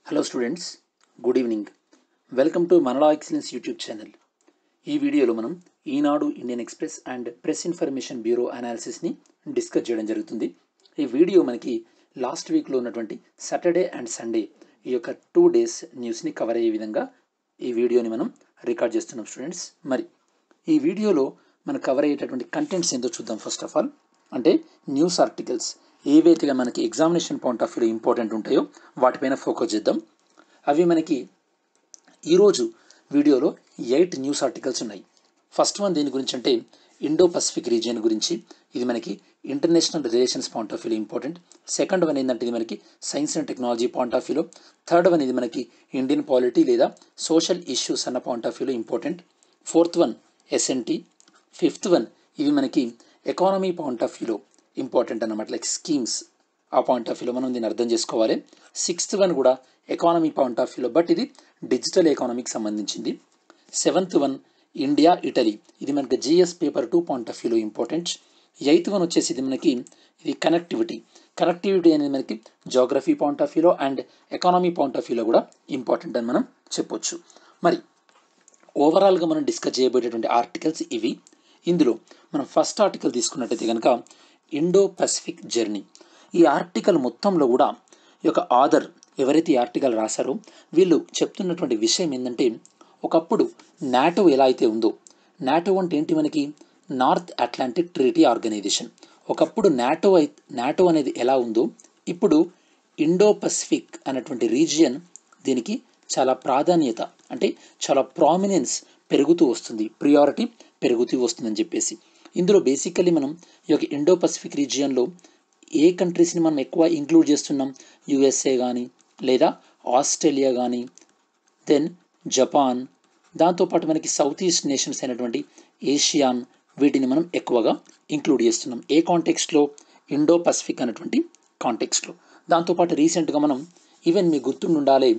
hello students good evening welcome to మనలా excellence YouTube channel ఈ వీడియోలో మనం Eenadu Indian Express and press information bureau అనాలిసిస్ని డిస్కస్ చేయడం జరుగుతుంది ఈ వీడియో మనకి లాస్ట్ వీక్లో ఉన్నటువంటి సాటర్డే అండ్ సండే ఈ యొక్క టూ డేస్ న్యూస్ని కవర్ అయ్యే విధంగా ఈ వీడియోని మనం రికార్డ్ చేస్తున్నాం స్టూడెంట్స్ మరి ఈ వీడియోలో మనం కవర్ అయ్యేటటువంటి కంటెంట్స్ ఏంటో చూద్దాం ఫస్ట్ ఆఫ్ ఆల్ అంటే న్యూస్ ఆర్టికల్స్ ఏవైతే మనకి ఎగ్జామినేషన్ పాయింట్ ఆఫ్ వ్యూలో ఇంపార్టెంట్ ఉంటాయో వాటిపైన ఫోకస్ చేద్దాం అవి మనకి ఈరోజు వీడియోలో ఎయిట్ న్యూస్ ఆర్టికల్స్ ఉన్నాయి ఫస్ట్ వన్ దేని గురించి అంటే ఇండో పసిఫిక్ రీజియన్ గురించి ఇది మనకి ఇంటర్నేషనల్ రిలేషన్స్ పాయింట్ ఆఫ్ వ్యూలో ఇంపార్టెంట్ సెకండ్ వన్ ఏంటంటే ఇది మనకి science and technology point of వ్యూలో థర్డ్ వన్ ఇది మనకి ఇండియన్ పాలిటీ లేదా సోషల్ ఇష్యూస్ అన్న పాయింట్ ఆఫ్ వ్యూలో important fourth one SNT fifth one ఇవి మనకి ఎకానమీ పాయింట్ ఆఫ్ వ్యూలో ఇంపార్టెంట్ అన్నమాట లైక్ స్కీమ్స్ ఆ పాయింట్ ఆఫ్ వ్యూలో మనం దీన్ని అర్థం చేసుకోవాలి సిక్స్త్ వన్ కూడా ఎకానమీ పాయింట్ ఆఫ్ వ్యూలో బట్ ఇది డిజిటల్ ఎకానమీకి సంబంధించింది సెవెంత్ వన్ ఇండియా ఇటలీ ఇది మనకి GS paper two point of వ్యూలో ఇంపార్టెంట్ ఎయిత్ వన్ వచ్చేసి ఇది మనకి ఇది కనెక్టివిటీ కనెక్టివిటీ అనేది మనకి జోగ్రఫీ పాయింట్ ఆఫ్ వ్యూలో అండ్ ఎకానమీ పాయింట్ ఆఫ్ వ్యూలో కూడా ఇంపార్టెంట్ అని మనం చెప్పొచ్చు మరి ఓవరాల్గా మనం డిస్కస్ చేయబోయేటటువంటి ఆర్టికల్స్ ఇవి ఇందులో మనం ఫస్ట్ ఆర్టికల్ తీసుకున్నట్టయితే కనుక ఇండో పసిఫిక్ జర్నీ ఈ ఆర్టికల్ మొత్తంలో కూడా ఈ యొక్క ఆధర్ ఎవరైతే ఈ ఆర్టికల్ రాశారో వీళ్ళు చెప్తున్నటువంటి విషయం ఏంటంటే ఒకప్పుడు నాటో ఎలా అయితే ఉందో నాటో అంటే ఏంటి మనకి నార్త్ అట్లాంటిక్ ట్రీటీ ఆర్గనైజేషన్ ఒకప్పుడు నాటో అయి నాటో అనేది ఎలా ఉందో ఇప్పుడు ఇండో పసిఫిక్ అనేటువంటి రీజియన్ దీనికి చాలా ప్రాధాన్యత అంటే చాలా ప్రామినెన్స్ పెరుగుతూ వస్తుంది ప్రియారిటీ పెరుగుతూ వస్తుందని చెప్పేసి ఇందులో బేసికల్లీ మనం ఈ యొక్క ఇండో పసిఫిక్ రీజియన్లో ఏ కంట్రీస్ని మనం ఎక్కువ ఇంక్లూడ్ చేస్తున్నాం యుఎస్ఏ కానీ లేదా ఆస్ట్రేలియా కానీ దెన్ జపాన్ దాంతోపాటు మనకి సౌత్ ఈస్ట్ నేషన్స్ అయినటువంటి ఏషియాన్ వీటిని మనం ఎక్కువగా ఇంక్లూడ్ చేస్తున్నాం ఏ కాంటెక్స్ట్లో ఇండో పసిఫిక్ అనేటువంటి కాంటెక్స్ట్లో దాంతోపాటు రీసెంట్గా మనం ఈవెన్ మీకు గుర్తుండాలి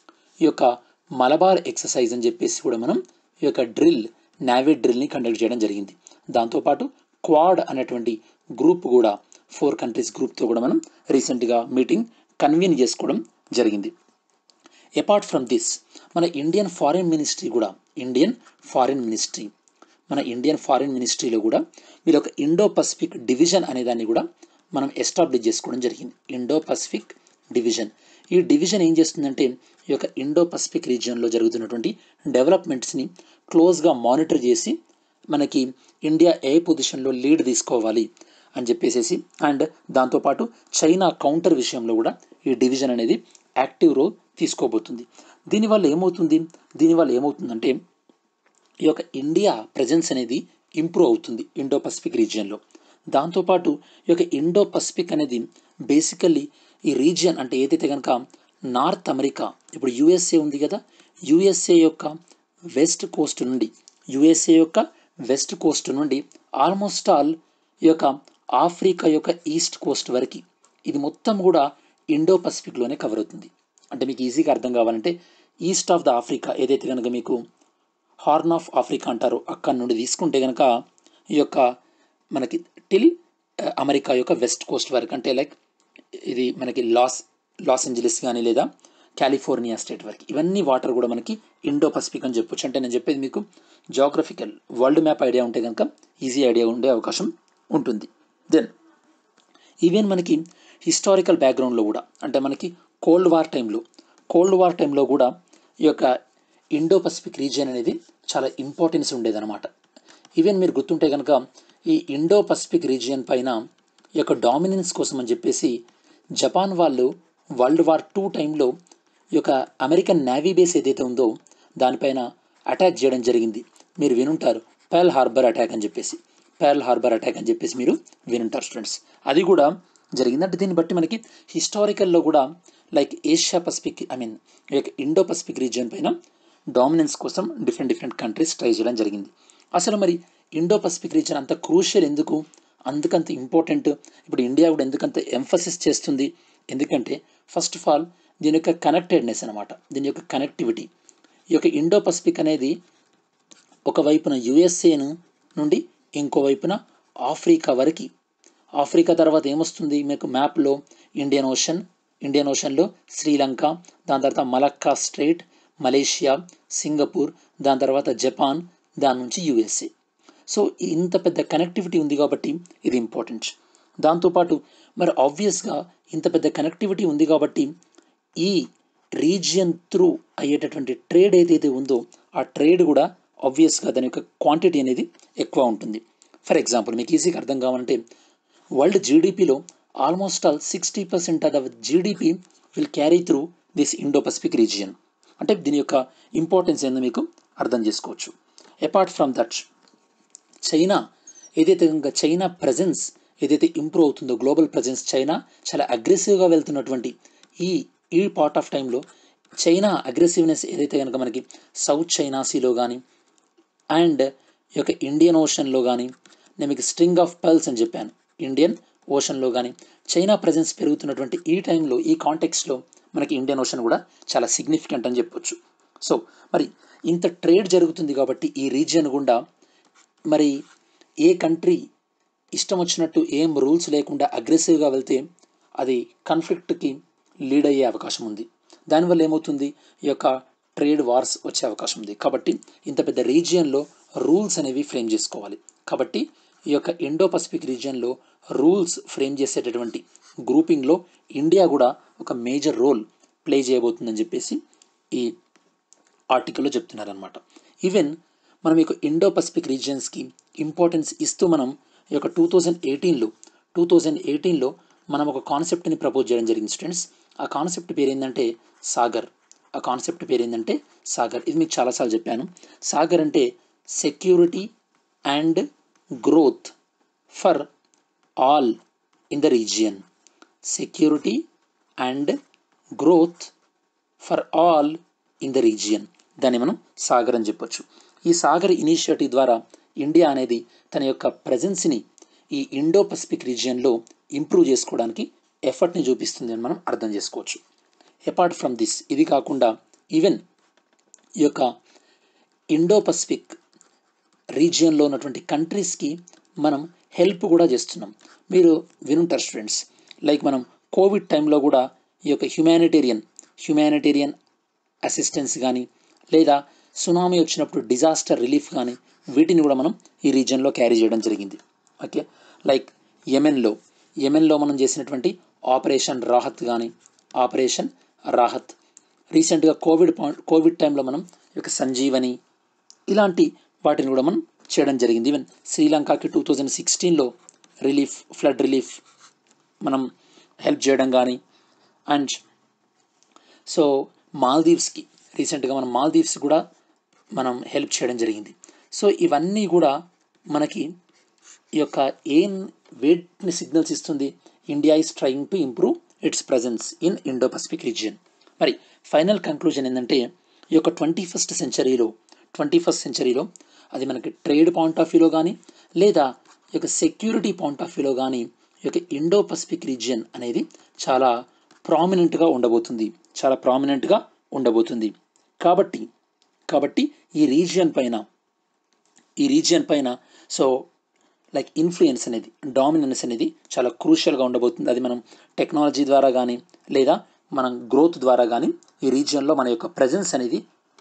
ఈ యొక్క మలబార్ ఎక్సర్సైజ్ అని చెప్పేసి కూడా మనం ఈ యొక్క డ్రిల్ నావీ డ్రిల్ని కండక్ట్ చేయడం జరిగింది దాంతోపాటు క్వాడ్ అనేటువంటి గ్రూప్ కూడా ఫోర్ కంట్రీస్ గ్రూప్తో కూడా మనం రీసెంట్గా మీటింగ్ కన్వీన్ చేసుకోవడం జరిగింది అపార్ట్ ఫ్రమ్ దిస్ మన ఇండియన్ ఫారిన్ మినిస్ట్రీ కూడా ఇండియన్ ఫారిన్ మినిస్ట్రీ మన ఇండియన్ ఫారిన్ మినిస్ట్రీలో కూడా వీళ్ళ ఒక ఇండో పసిఫిక్ డివిజన్ అనే దాన్ని కూడా మనం ఎస్టాబ్లిష్ చేసుకోవడం జరిగింది ఇండో పసిఫిక్ డివిజన్ ఈ డివిజన్ ఏం చేస్తుందంటే ఈ యొక్క ఇండో పసిఫిక్ రీజియన్లో జరుగుతున్నటువంటి డెవలప్మెంట్స్ని క్లోజ్గా మానిటర్ చేసి మనకి ఇండియా ఏ పొజిషన్లో లీడ్ తీసుకోవాలి అని చెప్పేసి అండ్ దాంతోపాటు చైనా కౌంటర్ విషయంలో కూడా ఈ డివిజన్ అనేది యాక్టివ్ రోల్ తీసుకోబోతుంది దీనివల్ల ఏమవుతుంది దీనివల్ల ఏమవుతుందంటే ఈ యొక్క ఇండియా ప్రజెన్స్ అనేది ఇంప్రూవ్ అవుతుంది ఇండో పసిఫిక్ రీజియన్లో దాంతోపాటు ఈ యొక్క ఇండో పసిఫిక్ అనేది బేసికల్లీ ఈ రీజియన్ అంటే ఏదైతే కనుక నార్త్ అమెరికా ఇప్పుడు యుఎస్ఏ ఉంది కదా యుఎస్ఏ యొక్క వెస్ట్ కోస్ట్ నుండి యుఎస్ఏ యొక్క వెస్ట్ కోస్ట్ నుండి ఆల్మోస్ట్ ఆల్ ఈ యొక్క ఆఫ్రికా యొక్క ఈస్ట్ కోస్ట్ వరకు ఇది మొత్తం కూడా ఇండో పసిఫిక్లోనే కవర్ అవుతుంది అంటే మీకు ఈజీగా అర్థం కావాలంటే ఈస్ట్ ఆఫ్ ద ఆఫ్రికా ఏదైతే కనుక మీకు హార్న్ ఆఫ్ ఆఫ్రికా అంటారో అక్కడ నుండి తీసుకుంటే కనుక ఈ యొక్క మనకి టిల్ అమెరికా యొక్క వెస్ట్ కోస్ట్ వరకు అంటే లైక్ ఇది మనకి లాస్ లాస్ ఏంజలీస్ కానీ లేదా కాలిఫోర్నియా స్టేట్ వరకు ఇవన్నీ వాటర్ కూడా మనకి ఇండో పసిఫిక్ అని చెప్పొచ్చు అంటే నేను చెప్పేది మీకు జాగ్రఫికల్ వరల్డ్ మ్యాప్ ఐడియా ఉంటే కనుక ఈజీ ఐడియా ఉండే అవకాశం ఉంటుంది దెన్ ఈవెన్ మనకి హిస్టారికల్ బ్యాక్గ్రౌండ్లో కూడా అంటే మనకి కోల్డ్ వార్ టైంలో కోల్డ్ వార్ టైంలో కూడా ఈ యొక్క ఇండో పసిఫిక్ రీజియన్ అనేది చాలా ఇంపార్టెన్స్ ఉండేదన్నమాట ఈవెన్ మీరు గుర్తుంటే కనుక ఈ ఇండో పసిఫిక్ రీజియన్ పైన ఈ యొక్క డామినెన్స్ కోసం అని చెప్పేసి జపాన్ వాళ్ళు వరల్డ్ వార్ టూ టైంలో ఈ యొక్క అమెరికన్ నేవీ బేస్ ఏదైతే ఉందో దానిపైన అటాక్ చేయడం జరిగింది మీరు వినుంటారు పెర్ల్ హార్బర్ అటాక్ అని చెప్పేసి పెర్ల్ హార్బర్ అటాక్ అని చెప్పేసి మీరు వినుంటారు స్టూడెంట్స్ అది కూడా జరిగిందంటే దీన్ని బట్టి మనకి హిస్టారికల్లో కూడా like Asia Pacific I mean Indo Pacific region పైన డామినెన్స్ కోసం డిఫరెంట్ డిఫరెంట్ కంట్రీస్ ట్రై చేయడం జరిగింది అసలు మరి ఇండో పసిఫిక్ రీజియన్ అంత క్రూషియల్ ఎందుకు అందుకంత ఇంపార్టెంట్ ఇప్పుడు ఇండియా కూడా ఎందుకంత ఎంఫసిస్ చేస్తుంది ఎందుకంటే ఫస్ట్ ఆఫ్ ఆల్ దీని యొక్క కనెక్టెడ్నెస్ అనమాట దీని యొక్క కనెక్టివిటీ ఈ యొక్క ఇండో పసిఫిక్ అనేది ఒకవైపున యుఎస్ఏను నుండి ఇంకోవైపున ఆఫ్రికా వరకు ఆఫ్రికా తర్వాత ఏమొస్తుంది మీకు మ్యాప్లో ఇండియన్ ఓషన్ ఇండియన్ ఓషన్లో శ్రీలంక దాని తర్వాత మలక్కా స్ట్రేట్ మలేషియా సింగపూర్ దాని తర్వాత జపాన్ దాని నుంచి యుఎస్ఏ సో ఇంత పెద్ద కనెక్టివిటీ ఉంది కాబట్టి ఇది ఇంపార్టెంట్ దాంతోపాటు మరి ఆబ్వియస్గా ఇంత పెద్ద కనెక్టివిటీ ఉంది కాబట్టి ఈ రీజియన్ త్రూ అయ్యేటటువంటి ట్రేడ్ ఏదైతే ఉందో ఆ ట్రేడ్ కూడా ఆబ్వియస్గా దాని యొక్క క్వాంటిటీ అనేది ఎక్కువ ఉంటుంది ఫర్ ఎగ్జాంపుల్ మీకు ఈజీగా అర్థం కావాలంటే వరల్డ్ జీడిపిలో almost all sixty percent of GDP will carry through this Indo Pacific region అంటే దీని యొక్క ఇంపార్టెన్స్ ఏందో మీకు అర్థం చేసుకోవచ్చు అపార్ట్ ఫ్రమ్ దట్ చైనా ఏదైతే ఇంకా చైనా ప్రజెన్స్ ఏదైతే ఇంప్రూవ్ అవుతుందో గ్లోబల్ ప్రజెన్స్ చైనా చాలా అగ్రెసివ్గా వెళ్తున్నటువంటి ఈ ఈ పార్ట్ ఆఫ్ టైంలో చైనా అగ్రెసివ్నెస్ ఏదైతే కనుక మనకి సౌత్ చైనా సీలో కానీ అండ్ ఈ యొక్క ఇండియన్ ఓషన్లో కానీ నేను మీకు స్ట్రింగ్ ఆఫ్ పర్ల్స్ అని చెప్పాను ఇండియన్ ఓషన్లో కానీ చైనా ప్రజెన్స్ పెరుగుతున్నటువంటి ఈ టైంలో ఈ కాంటెక్స్లో మనకి ఇండియన్ ఓషన్ కూడా చాలా సిగ్నిఫికెంట్ అని చెప్పొచ్చు సో మరి ఇంత ట్రేడ్ జరుగుతుంది కాబట్టి ఈ రీజియన్ గుండా మరి ఏ కంట్రీ ఇష్టం వచ్చినట్టు ఏం రూల్స్ లేకుండా అగ్రెసివ్గా వెళ్తే అది కాన్ఫ్లిక్ట్కి లీడ్ అయ్యే అవకాశం ఉంది దానివల్ల ఏమవుతుంది ఈ యొక్క ట్రేడ్ వార్స్ వచ్చే అవకాశం ఉంది కాబట్టి ఇంత పెద్ద రీజియన్లో రూల్స్ అనేవి ఫ్రేమ్ చేసుకోవాలి కాబట్టి ఈ యొక్క ఇండో పసిఫిక్ రీజియన్లో రూల్స్ ఫ్రేమ్ చేసేటటువంటి గ్రూపింగ్లో ఇండియా కూడా ఒక మేజర్ రోల్ ప్లే చేయబోతుందని చెప్పేసి ఈ ఆర్టికల్లో చెప్తున్నారనమాట ఈవెన్ మనం ఈ యొక్క ఇండో పసిఫిక్ రీజియన్స్కి ఇంపార్టెన్స్ ఇస్తూ మనం ఈ యొక్క టూ థౌజండ్ ఎయిటీన్లో టూ థౌజండ్ ఎయిటీన్లో మనం ఒక కాన్సెప్ట్ని ప్రపోజ్ చేయడం జరిగింది స్టూడెంట్స్ ఆ కాన్సెప్ట్ పేరు ఏంటంటే సాగర్ ఆ కాన్సెప్ట్ పేరు ఏంటంటే సాగర్ ఇది మీకు చాలాసార్లు చెప్పాను సాగర్ అంటే security and growth for all in the region security and growth for all in the region దాన్ని మనం సాగర్ అని చెప్పొచ్చు ఈ సాగర్ ఇనిషియేటివ్ ద్వారా ఇండియా అనేది తన యొక్క ప్రజెన్స్ని ఈ ఇండో పసిఫిక్ రీజియన్లో ఇంప్రూవ్ చేసుకోవడానికి ఎఫర్ట్ని చూపిస్తుంది అని మనం అర్థం చేసుకోవచ్చు అపార్ట్ ఫ్రమ్ దిస్ ఇది కాకుండా ఈవెన్ ఈ యొక్క ఇండో పసిఫిక్ రీజియన్లో ఉన్నటువంటి కంట్రీస్కి మనం హెల్ప్ కూడా చేస్తున్నాం మీరు వినుంటారు స్టూడెంట్స్ లైక్ మనం కోవిడ్ టైంలో కూడా ఈ యొక్క హ్యుమానిటేరియన్ హ్యుమానిటేరియన్ అసిస్టెన్స్ కానీ లేదా సునామీ వచ్చినప్పుడు డిజాస్టర్ రిలీఫ్ కానీ వీటిని కూడా మనం ఈ రీజియన్లో క్యారీ చేయడం జరిగింది ఓకే లైక్ యెమెన్లో యెమెన్లో మనం చేసినటువంటి ఆపరేషన్ రాహత్ కానీ ఆపరేషన్ రాహత్ రీసెంట్గా కోవిడ్ పాయింట్ కోవిడ్ టైంలో మనం ఈ యొక్క సంజీవని ఇలాంటి వాటిని కూడా మనం చేయడం జరిగింది ఈవెన్ శ్రీలంకకి టూ థౌజండ్ సిక్స్టీన్లో రిలీఫ్ ఫ్లడ్ రిలీఫ్ మనం హెల్ప్ చేయడం కానీ అండ్ సో మాల్దీవ్స్కి రీసెంట్గా మనం మాల్దీవ్స్ కూడా మనం హెల్ప్ చేయడం జరిగింది సో ఇవన్నీ కూడా మనకి ఈ యొక్క ఏం వేటిని సిగ్నల్స్ ఇస్తుంది India is trying to improve its presence in Indo Pacific region మరి ఫైనల్ కంక్లూజన్ ఏంటంటే ఈ యొక్క ట్వంటీ ఫస్ట్ సెంచరీలో ట్వంటీ ఫస్ట్ సెంచరీలో అది మనకి ట్రేడ్ పాయింట్ ఆఫ్ వ్యూలో కానీ లేదా ఈ యొక్క సెక్యూరిటీ పాయింట్ ఆఫ్ వ్యూలో కానీ ఈ యొక్క ఇండో పసిఫిక్ రీజియన్ అనేది చాలా ప్రామినెంట్గా ఉండబోతుంది చాలా ప్రామినెంట్గా ఉండబోతుంది కాబట్టి కాబట్టి ఈ రీజియన్ పైన ఈ రీజియన్ పైన సో లైక్ ఇన్ఫ్లుయెన్స్ అనేది డామినెన్స్ అనేది చాలా క్రూషియల్గా ఉండబోతుంది అది మనం టెక్నాలజీ ద్వారా కానీ లేదా మనం గ్రోత్ ద్వారా కానీ ఈ రీజియన్లో మన యొక్క ప్రజెన్స్ అనేది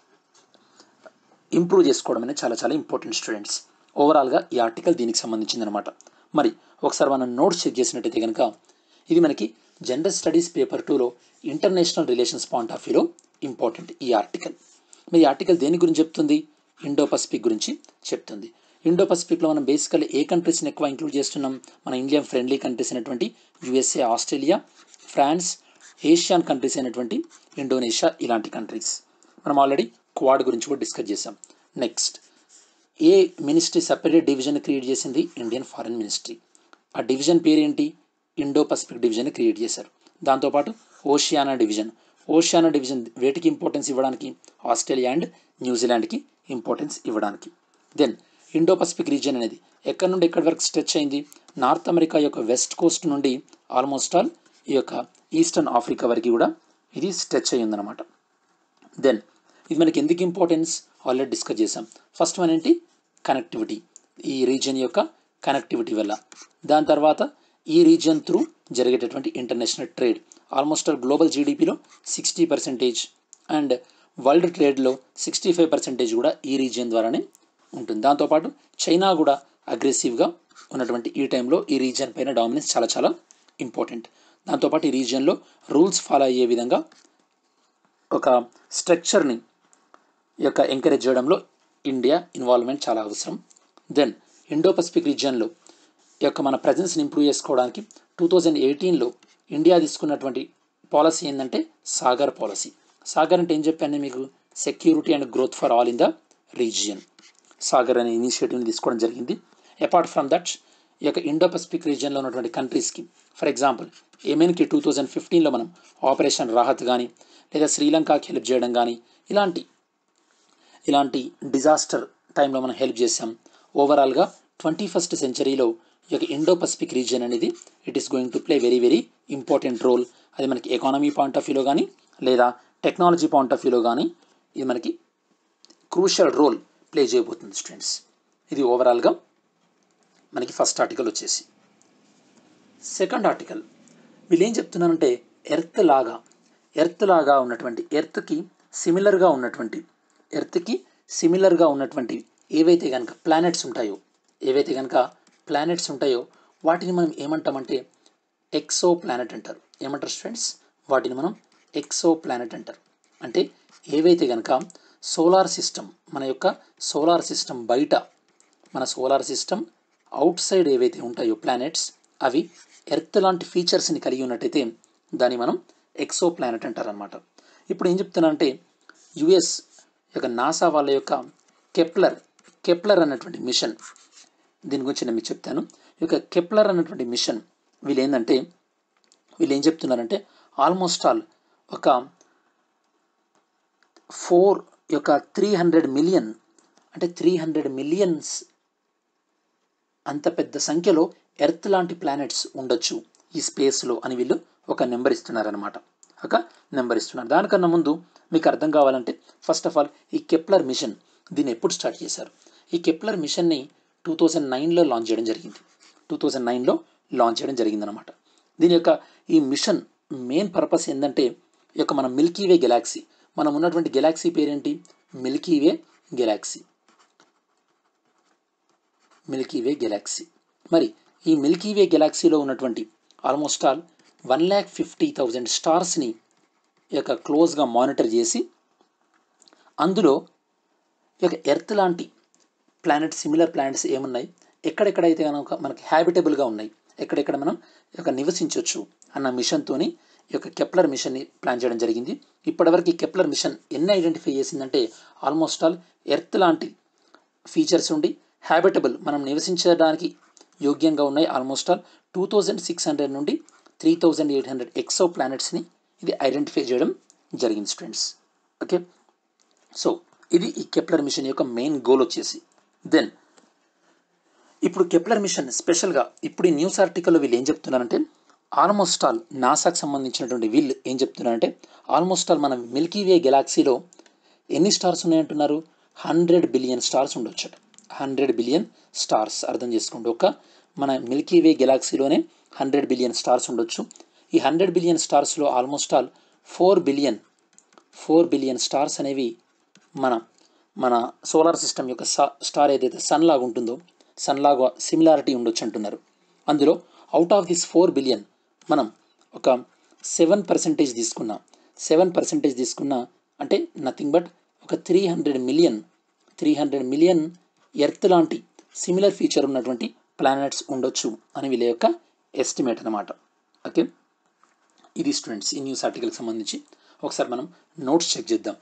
ఇంప్రూవ్ చేసుకోవడం అనేది చాలా చాలా ఇంపార్టెంట్ స్టూడెంట్స్ ఓవరాల్గా ఈ ఆర్టికల్ దీనికి సంబంధించింది అనమాట మరి ఒకసారి మనం నోట్స్ చెక్ చేసినట్టయితే కనుక ఇది మనకి జనరల్ స్టడీస్ పేపర్ టూలో ఇంటర్నేషనల్ రిలేషన్స్ పాయింట్ ఆఫ్ వ్యూలో ఇంపార్టెంట్ ఈ ఆర్టికల్ మరి ఈ ఆర్టికల్ దేని గురించి చెప్తుంది ఇండో పసిఫిక్ గురించి చెప్తుంది ఇండో పసిఫిక్లో మనం బేసికల్లీ ఏ కంట్రీస్ని ఎక్కువ ఇంక్లూడ్ చేస్తున్నాం మన ఇండియన్ ఫ్రెండ్లీ కంట్రీస్ అయినటువంటి USA Australia France Asian countries అయినటువంటి ఇండోనేషియా ఇలాంటి కంట్రీస్ మనం ఆల్రెడీ క్వాడ్ గురించి కూడా డిస్కస్ చేసాం నెక్స్ట్ ఏ మినిస్ట్రీ సపరేట్ డివిజన్ క్రియేట్ చేసింది ఇండియన్ ఫారెన్ మినిస్ట్రీ ఆ డివిజన్ పేరేంటి ఇండో పసిఫిక్ డివిజన్ క్రియేట్ చేశారు దాంతోపాటు ఓషియానా డివిజన్ ఓషియానా డివిజన్ వేటికి ఇంపార్టెన్స్ ఇవ్వడానికి ఆస్ట్రేలియా అండ్ న్యూజిలాండ్కి ఇంపార్టెన్స్ ఇవ్వడానికి దెన్ ఇండో పసిఫిక్ రీజియన్ అనేది ఎక్కడి నుండి ఎక్కడి వరకు స్ట్రెచ్ అయింది నార్త్ అమెరికా యొక్క వెస్ట్ కోస్ట్ నుండి ఆల్మోస్ట్ ఆల్ ఈ యొక్క ఈస్టర్న్ ఆఫ్రికా వరకు కూడా ఇది స్ట్రెచ్ అయ్యి ఉందన్నమాట దెన్ ఇది మనకి ఎందుకు ఇంపార్టెన్స్ ఆల్రెడీ డిస్కస్ చేసాం ఫస్ట్ వన్ ఏంటి కనెక్టివిటీ ఈ రీజియన్ యొక్క కనెక్టివిటీ వల్ల దాని తర్వాత ఈ రీజియన్ త్రూ జరిగేటటువంటి ఇంటర్నేషనల్ ట్రేడ్ ఆల్మోస్ట్ గ్లోబల్ జీడిపిలో సిక్స్టీ పర్సెంటేజ్ అండ్ వరల్డ్ ట్రేడ్లో సిక్స్టీ ఫైవ్ పర్సెంటేజ్ కూడా ఈ రీజియన్ ద్వారానే ఉంటుంది దాంతోపాటు చైనా కూడా అగ్రెసివ్గా ఉన్నటువంటి ఈ టైంలో ఈ రీజియన్ పైన డామినెన్స్ చాలా చాలా ఇంపార్టెంట్ దాంతోపాటు ఈ రీజియన్లో రూల్స్ ఫాలో అయ్యే విధంగా ఒక స్ట్రక్చర్ని యొక్క ఎంకరేజ్ చేయడంలో ఇండియా ఇన్వాల్వ్మెంట్ చాలా అవసరం దెన్ ఇండో పసిఫిక్ రీజియన్లో యొక్క మన ప్రజెన్స్ని ఇంప్రూవ్ చేసుకోవడానికి టూ థౌజండ్ ఎయిటీన్లో ఇండియా తీసుకున్నటువంటి పాలసీ ఏంటంటే సాగర్ పాలసీ సాగర్ అంటే ఏం చెప్పాను నేను మీకు security and growth for all in the region Sagar అనే ఇనిషియేటివ్ని తీసుకోవడం జరిగింది అపార్ట్ ఫ్రమ్ దట్ ఈ యొక్క ఇండో పసిఫిక్ రీజియన్లో ఉన్నటువంటి కంట్రీస్కి ఫర్ ఎగ్జాంపుల్ ఏమెన్కి టూ థౌజండ్ ఫిఫ్టీన్లో మనం ఆపరేషన్ రాహత్ కానీ లేదా శ్రీలంకకి హెల్ప్ చేయడం కానీ ఇలాంటి ఇలాంటి డిజాస్టర్ టైంలో మనం హెల్ప్ చేసాం ఓవరాల్గా ట్వంటీ ఫస్ట్ సెంచరీలో ఈ యొక్క ఇండో పసిఫిక్ రీజియన్ అనేది it is going to play very very important role అది మనకి ఎకానమీ పాయింట్ ఆఫ్ వ్యూలో కానీ లేదా టెక్నాలజీ పాయింట్ ఆఫ్ వ్యూలో కానీ ఇది మనకి క్రూషియల్ రోల్ ప్లే చేయబోతుంది స్టూడెంట్స్ ఇది ఓవరాల్గా మనకి ఫస్ట్ ఆర్టికల్ వచ్చేసి సెకండ్ ఆర్టికల్ వీళ్ళు ఏం చెప్తున్నారంటే ఎర్త్ లాగా ఎర్త్ లాగా ఉన్నటువంటి ఎర్త్కి సిమిలర్గా ఉన్నటువంటి ఎర్త్కి సిమిలర్గా ఉన్నటువంటి ఏవైతే కనుక ప్లానెట్స్ ఉంటాయో ఏవైతే కనుక ప్లానెట్స్ ఉంటాయో వాటిని మనం ఏమంటామంటే ఎక్సో ప్లానెట్ అంటారు ఏమంటారు స్టూడెంట్స్ వాటిని మనం ఎక్సో ప్లానెట్ అంటారు అంటే ఏవైతే కనుక సోలార్ సిస్టమ్ మన యొక్క సోలార్ సిస్టమ్ బయట మన సోలార్ సిస్టమ్ అవుట్ సైడ్ ఏవైతే ఉంటాయో ప్లానెట్స్ అవి ఎర్త్ లాంటి ఫీచర్స్ని కలిగి ఉన్నట్టయితే దాన్ని మనం ఎక్సో ప్లానెట్ అంటారనమాట ఇప్పుడు ఏం చెప్తున్నానంటే యుఎస్ యొక్క నాసా వాళ్ళ యొక్క కెప్లర్ కెప్లర్ అన్నటువంటి మిషన్ దీని గురించి నేను మీకు చెప్తాను ఈ యొక్క కెప్లర్ అన్నటువంటి మిషన్ వీళ్ళు ఏంటంటే వీళ్ళు ఏం చెప్తున్నారంటే ఆల్మోస్ట్ ఆల్ ఒక ఫోర్ యొక్క త్రీ హండ్రెడ్ మిలియన్ అంటే త్రీ హండ్రెడ్ మిలియన్స్ అంత పెద్ద సంఖ్యలో ఎర్త్ లాంటి ప్లానెట్స్ ఉండొచ్చు ఈ స్పేస్లో అని వీళ్ళు ఒక నెంబర్ ఇస్తున్నారనమాట ఒక నెంబర్ ఇస్తున్నారు దానికన్నా ముందు మీకు అర్థం కావాలంటే ఫస్ట్ ఆఫ్ ఆల్ ఈ కెప్లర్ మిషన్ దీన్ని ఎప్పుడు స్టార్ట్ చేశారు ఈ కెప్లర్ మిషన్ని టూ థౌజండ్ నైన్లో లాంచ్ చేయడం జరిగింది టూ థౌజండ్ నైన్లో లాంచ్ చేయడం జరిగిందనమాట దీని యొక్క ఈ మిషన్ మెయిన్ పర్పస్ ఏంటంటే ఈ యొక్క మన మిల్కీవే గెలాక్సీ మనం ఉన్నటువంటి గెలాక్సీ పేరేంటి మిల్కీవే గెలాక్సీ మిల్కీవే గెలాక్సీ మరి ఈ మిల్కీవే గెలాక్సీలో ఉన్నటువంటి almost all one lakh fifty thousand స్టార్స్ని యొక్క క్లోజ్గా మానిటర్ చేసి అందులో ఈ యొక్క ఎర్త్ లాంటి ప్లానెట్ సిమిలర్ ప్లానెట్స్ ఏమున్నాయి ఎక్కడెక్కడైతే కనుక మనకి హ్యాబిటబుల్గా ఉన్నాయి ఎక్కడెక్కడ మనం ఈ యొక్క నివసించవచ్చు అన్న మిషన్తోని ఈ యొక్క కెప్లర్ మిషన్ని ప్లాన్ చేయడం జరిగింది ఇప్పటివరకు ఈ కెప్లర్ మిషన్ ఎన్ని ఐడెంటిఫై చేసిందంటే ఆల్మోస్ట్ ఆల్ ఎర్త్ లాంటి ఫీచర్స్ ఉండి హ్యాబిటబుల్ మనం నివసించడానికి యోగ్యంగా ఉన్నాయి almost all two thousand six hundred నుండి three thousand eight hundred exo ప్లానెట్స్ని ఇది ఐడెంటిఫై చేయడం జరిగింది స్టూడెంట్స్ ఓకే సో ఇది ఈ కెప్లర్ మిషన్ యొక్క మెయిన్ గోల్ వచ్చేసి దెన్ ఇప్పుడు కెప్లర్ మిషన్ స్పెషల్గా ఇప్పుడు ఈ న్యూస్ ఆర్టికల్లో వీళ్ళు ఏం చెప్తున్నారంటే ఆల్మోస్ట్ ఆల్ నాసాకు సంబంధించినటువంటి వీళ్ళు ఏం చెప్తున్నారంటే ఆల్మోస్ట్ ఆల్ మన మిల్కీవే గెలాక్సీలో ఎన్ని స్టార్స్ ఉన్నాయంటున్నారు హండ్రెడ్ బిలియన్ స్టార్స్ ఉండొచ్చట హండ్రెడ్ బిలియన్ స్టార్స్ అర్థం చేసుకోండి ఒక మన మిల్కీవే గెలాక్సీలోనే హండ్రెడ్ బిలియన్ స్టార్స్ ఉండొచ్చు ఈ హండ్రెడ్ బిలియన్ స్టార్స్లో almost all four billion four billion stars అనేవి మన మన సోలార్ సిస్టమ్ యొక్క స్టార్ ఏదైతే సన్ లాగా ఉంటుందో సన్ లాగా సిమిలారిటీ ఉండొచ్చు అంటున్నారు అందులో out of this four billion మనం ఒక సెవెన్ పర్సెంటేజ్ తీసుకున్నా సెవెన్ పర్సెంటేజ్ తీసుకున్నా అంటే నథింగ్ బట్ ఒక three hundred million three hundred million earth లాంటి సిమిలర్ ఫీచర్ ఉన్నటువంటి ప్లానెట్స్ ఉండొచ్చు అని వీళ్ళ యొక్క ఎస్టిమేట్ అనమాట ఓకే ఇది స్టూడెంట్స్ ఈ న్యూస్ ఆర్టికల్కి సంబంధించి ఒకసారి మనం నోట్స్ చెక్ చేద్దాం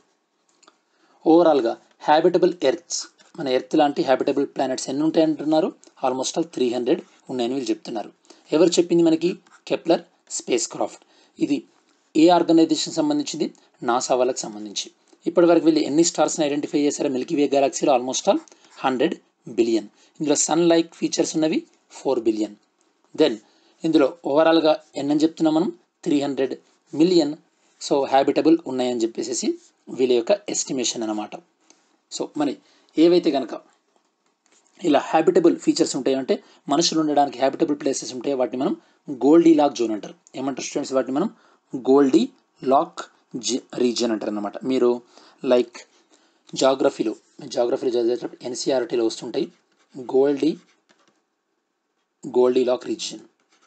ఓవరాల్గా హ్యాబిటబుల్ ఎర్త్స్ మన ఎర్త్ లాంటి హ్యాబిటబుల్ ప్లానెట్స్ ఎన్ని ఉంటాయంటున్నారు ఆల్మోస్ట్ ఆల్ త్రీ హండ్రెడ్ ఉన్నాయని వీళ్ళు చెప్తున్నారు ఎవరు చెప్పింది మనకి కెప్లర్ స్పేస్ క్రాఫ్ట్ ఇది ఏ ఆర్గనైజేషన్ సంబంధించింది నాసా వాళ్ళకి సంబంధించి ఇప్పటివరకు వీళ్ళు ఎన్ని స్టార్స్ని ఐడెంటిఫై చేశారో మిల్కీవే గెలాక్సీలో ఆల్మోస్ట్ ఆల్ హండ్రెడ్ బిలియన్ ఇందులో సన్ లైక్ ఫీచర్స్ ఉన్నవి ఫోర్ బిలియన్ దెన్ ఇందులో ఓవరాల్గా ఎన్నని చెప్తున్నాం మనం three hundred million so habitable ఉన్నాయని చెప్పేసి వీళ్ళ యొక్క ఎస్టిమేషన్ అనమాట సో మరి ఏవైతే కనుక ఇలా హ్యాబిటబుల్ ఫీచర్స్ ఉంటాయంటే మనుషులు ఉండడానికి హ్యాబిటబుల్ ప్లేసెస్ ఉంటాయి వాటిని మనం గోల్డీ లాక్ జోన్ అంటారు ఏమంటారు స్టూడెంట్స్ వాటిని మనం గోల్డీ లాక్ రీజియన్ అంటారు అనమాట మీరు లైక్ జాగ్రఫీలో జాగ్రఫీలో చదివేటప్పుడు ఎన్సీఆర్టీలో వస్తుంటాయి goldie Goldilocks region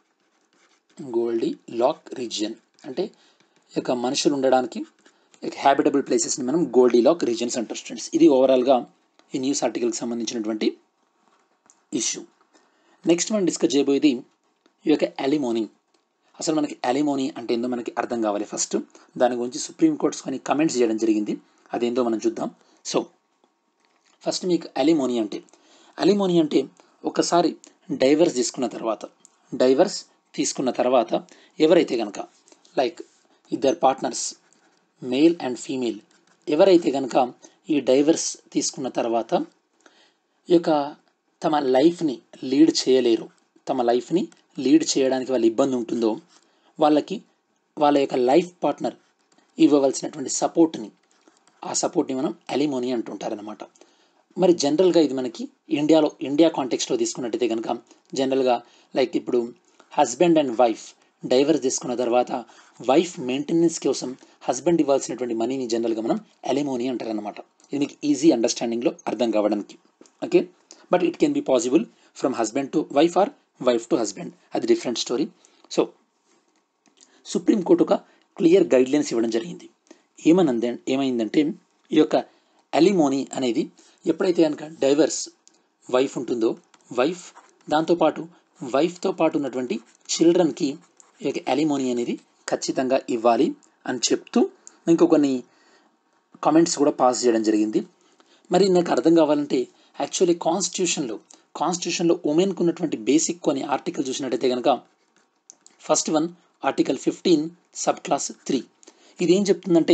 Goldilocks region అంటే ఇక మనుషులు ఉండడానికి హ్యాబిటబుల్ ప్లేసెస్ని మనం గోల్డీ లాక్ రీజియన్స్ అంటారు స్టూడెంట్స్ ఇది ఓవరాల్గా ఈ న్యూస్ ఆర్టికల్కి సంబంధించినటువంటి ఇష్యూ నెక్స్ట్ మనం డిస్కస్ చేయబోయేది ఈ యొక్క అలిమోనీ అసలు మనకి అలిమోనీ అంటే ఏందో మనకి అర్థం కావాలి ఫస్ట్ దాని గురించి సుప్రీంకోర్ట్స్ కొన్ని కమెంట్స్ చేయడం జరిగింది అదేందో మనం చూద్దాం సో ఫస్ట్ మీకు అలిమోనీ అంటే అలిమోనీ అంటే ఒకసారి డైవర్స్ తీసుకున్న తర్వాత డైవర్స్ తీసుకున్న తర్వాత ఎవరైతే కనుక లైక్ ఇద్దరు పార్ట్నర్స్ మేల్ అండ్ ఫీమేల్ ఎవరైతే కనుక ఈ డైవర్స్ తీసుకున్న తర్వాత ఈ యొక్క తమ లైఫ్ని లీడ్ చేయలేరు తమ లైఫ్ని లీడ్ చేయడానికి వాళ్ళ ఇబ్బంది ఉంటుందో వాళ్ళకి వాళ్ళ యొక్క లైఫ్ పార్ట్నర్ ఇవ్వవలసినటువంటి సపోర్ట్ని ఆ సపోర్ట్ని మనం అలిమోనీ అంటుంటారనమాట మరి జనరల్గా ఇది మనకి ఇండియాలో ఇండియా కాంటెక్స్లో తీసుకున్నట్టయితే కనుక జనరల్గా లైక్ ఇప్పుడు హస్బెండ్ అండ్ వైఫ్ డైవర్స్ తీసుకున్న తర్వాత వైఫ్ మెయింటెనెన్స్ కోసం హస్బెండ్ ఇవ్వాల్సినటువంటి మనీని జనరల్గా మనం అలిమోనీ అంటారనమాట ఇది మీకు ఈజీ అండర్స్టాండింగ్లో అర్థం కావడానికి okay but it can be possible from husband to wife or wife to husband అది డిఫరెంట్ స్టోరీ సో సుప్రీంకోర్టు ఒక క్లియర్ గైడ్లైన్స్ ఇవ్వడం జరిగింది ఏమనందే ఏమైందంటే ఈ యొక్క అలిమోనీ అనేది ఎప్పుడైతే కనుక డైవర్స్ వైఫ్ ఉంటుందో వైఫ్ దాంతోపాటు వైఫ్తో పాటు ఉన్నటువంటి చిల్డ్రన్కి ఈ యొక్క అలిమోనీ అనేది ఖచ్చితంగా ఇవ్వాలి అని చెప్తూ ఇంకో కొన్ని కామెంట్స్ కూడా పాస్ చేయడం జరిగింది మరి నాకు అర్థం కావాలంటే యాక్చువల్లీ కాన్స్టిట్యూషన్లో కాన్స్టిట్యూషన్లో ఉమెన్కు ఉన్నటువంటి బేసిక్ కొన్ని ఆర్టికల్ చూసినట్టయితే కనుక first one article fifteen sub clause three ఇది ఏం చెప్తుందంటే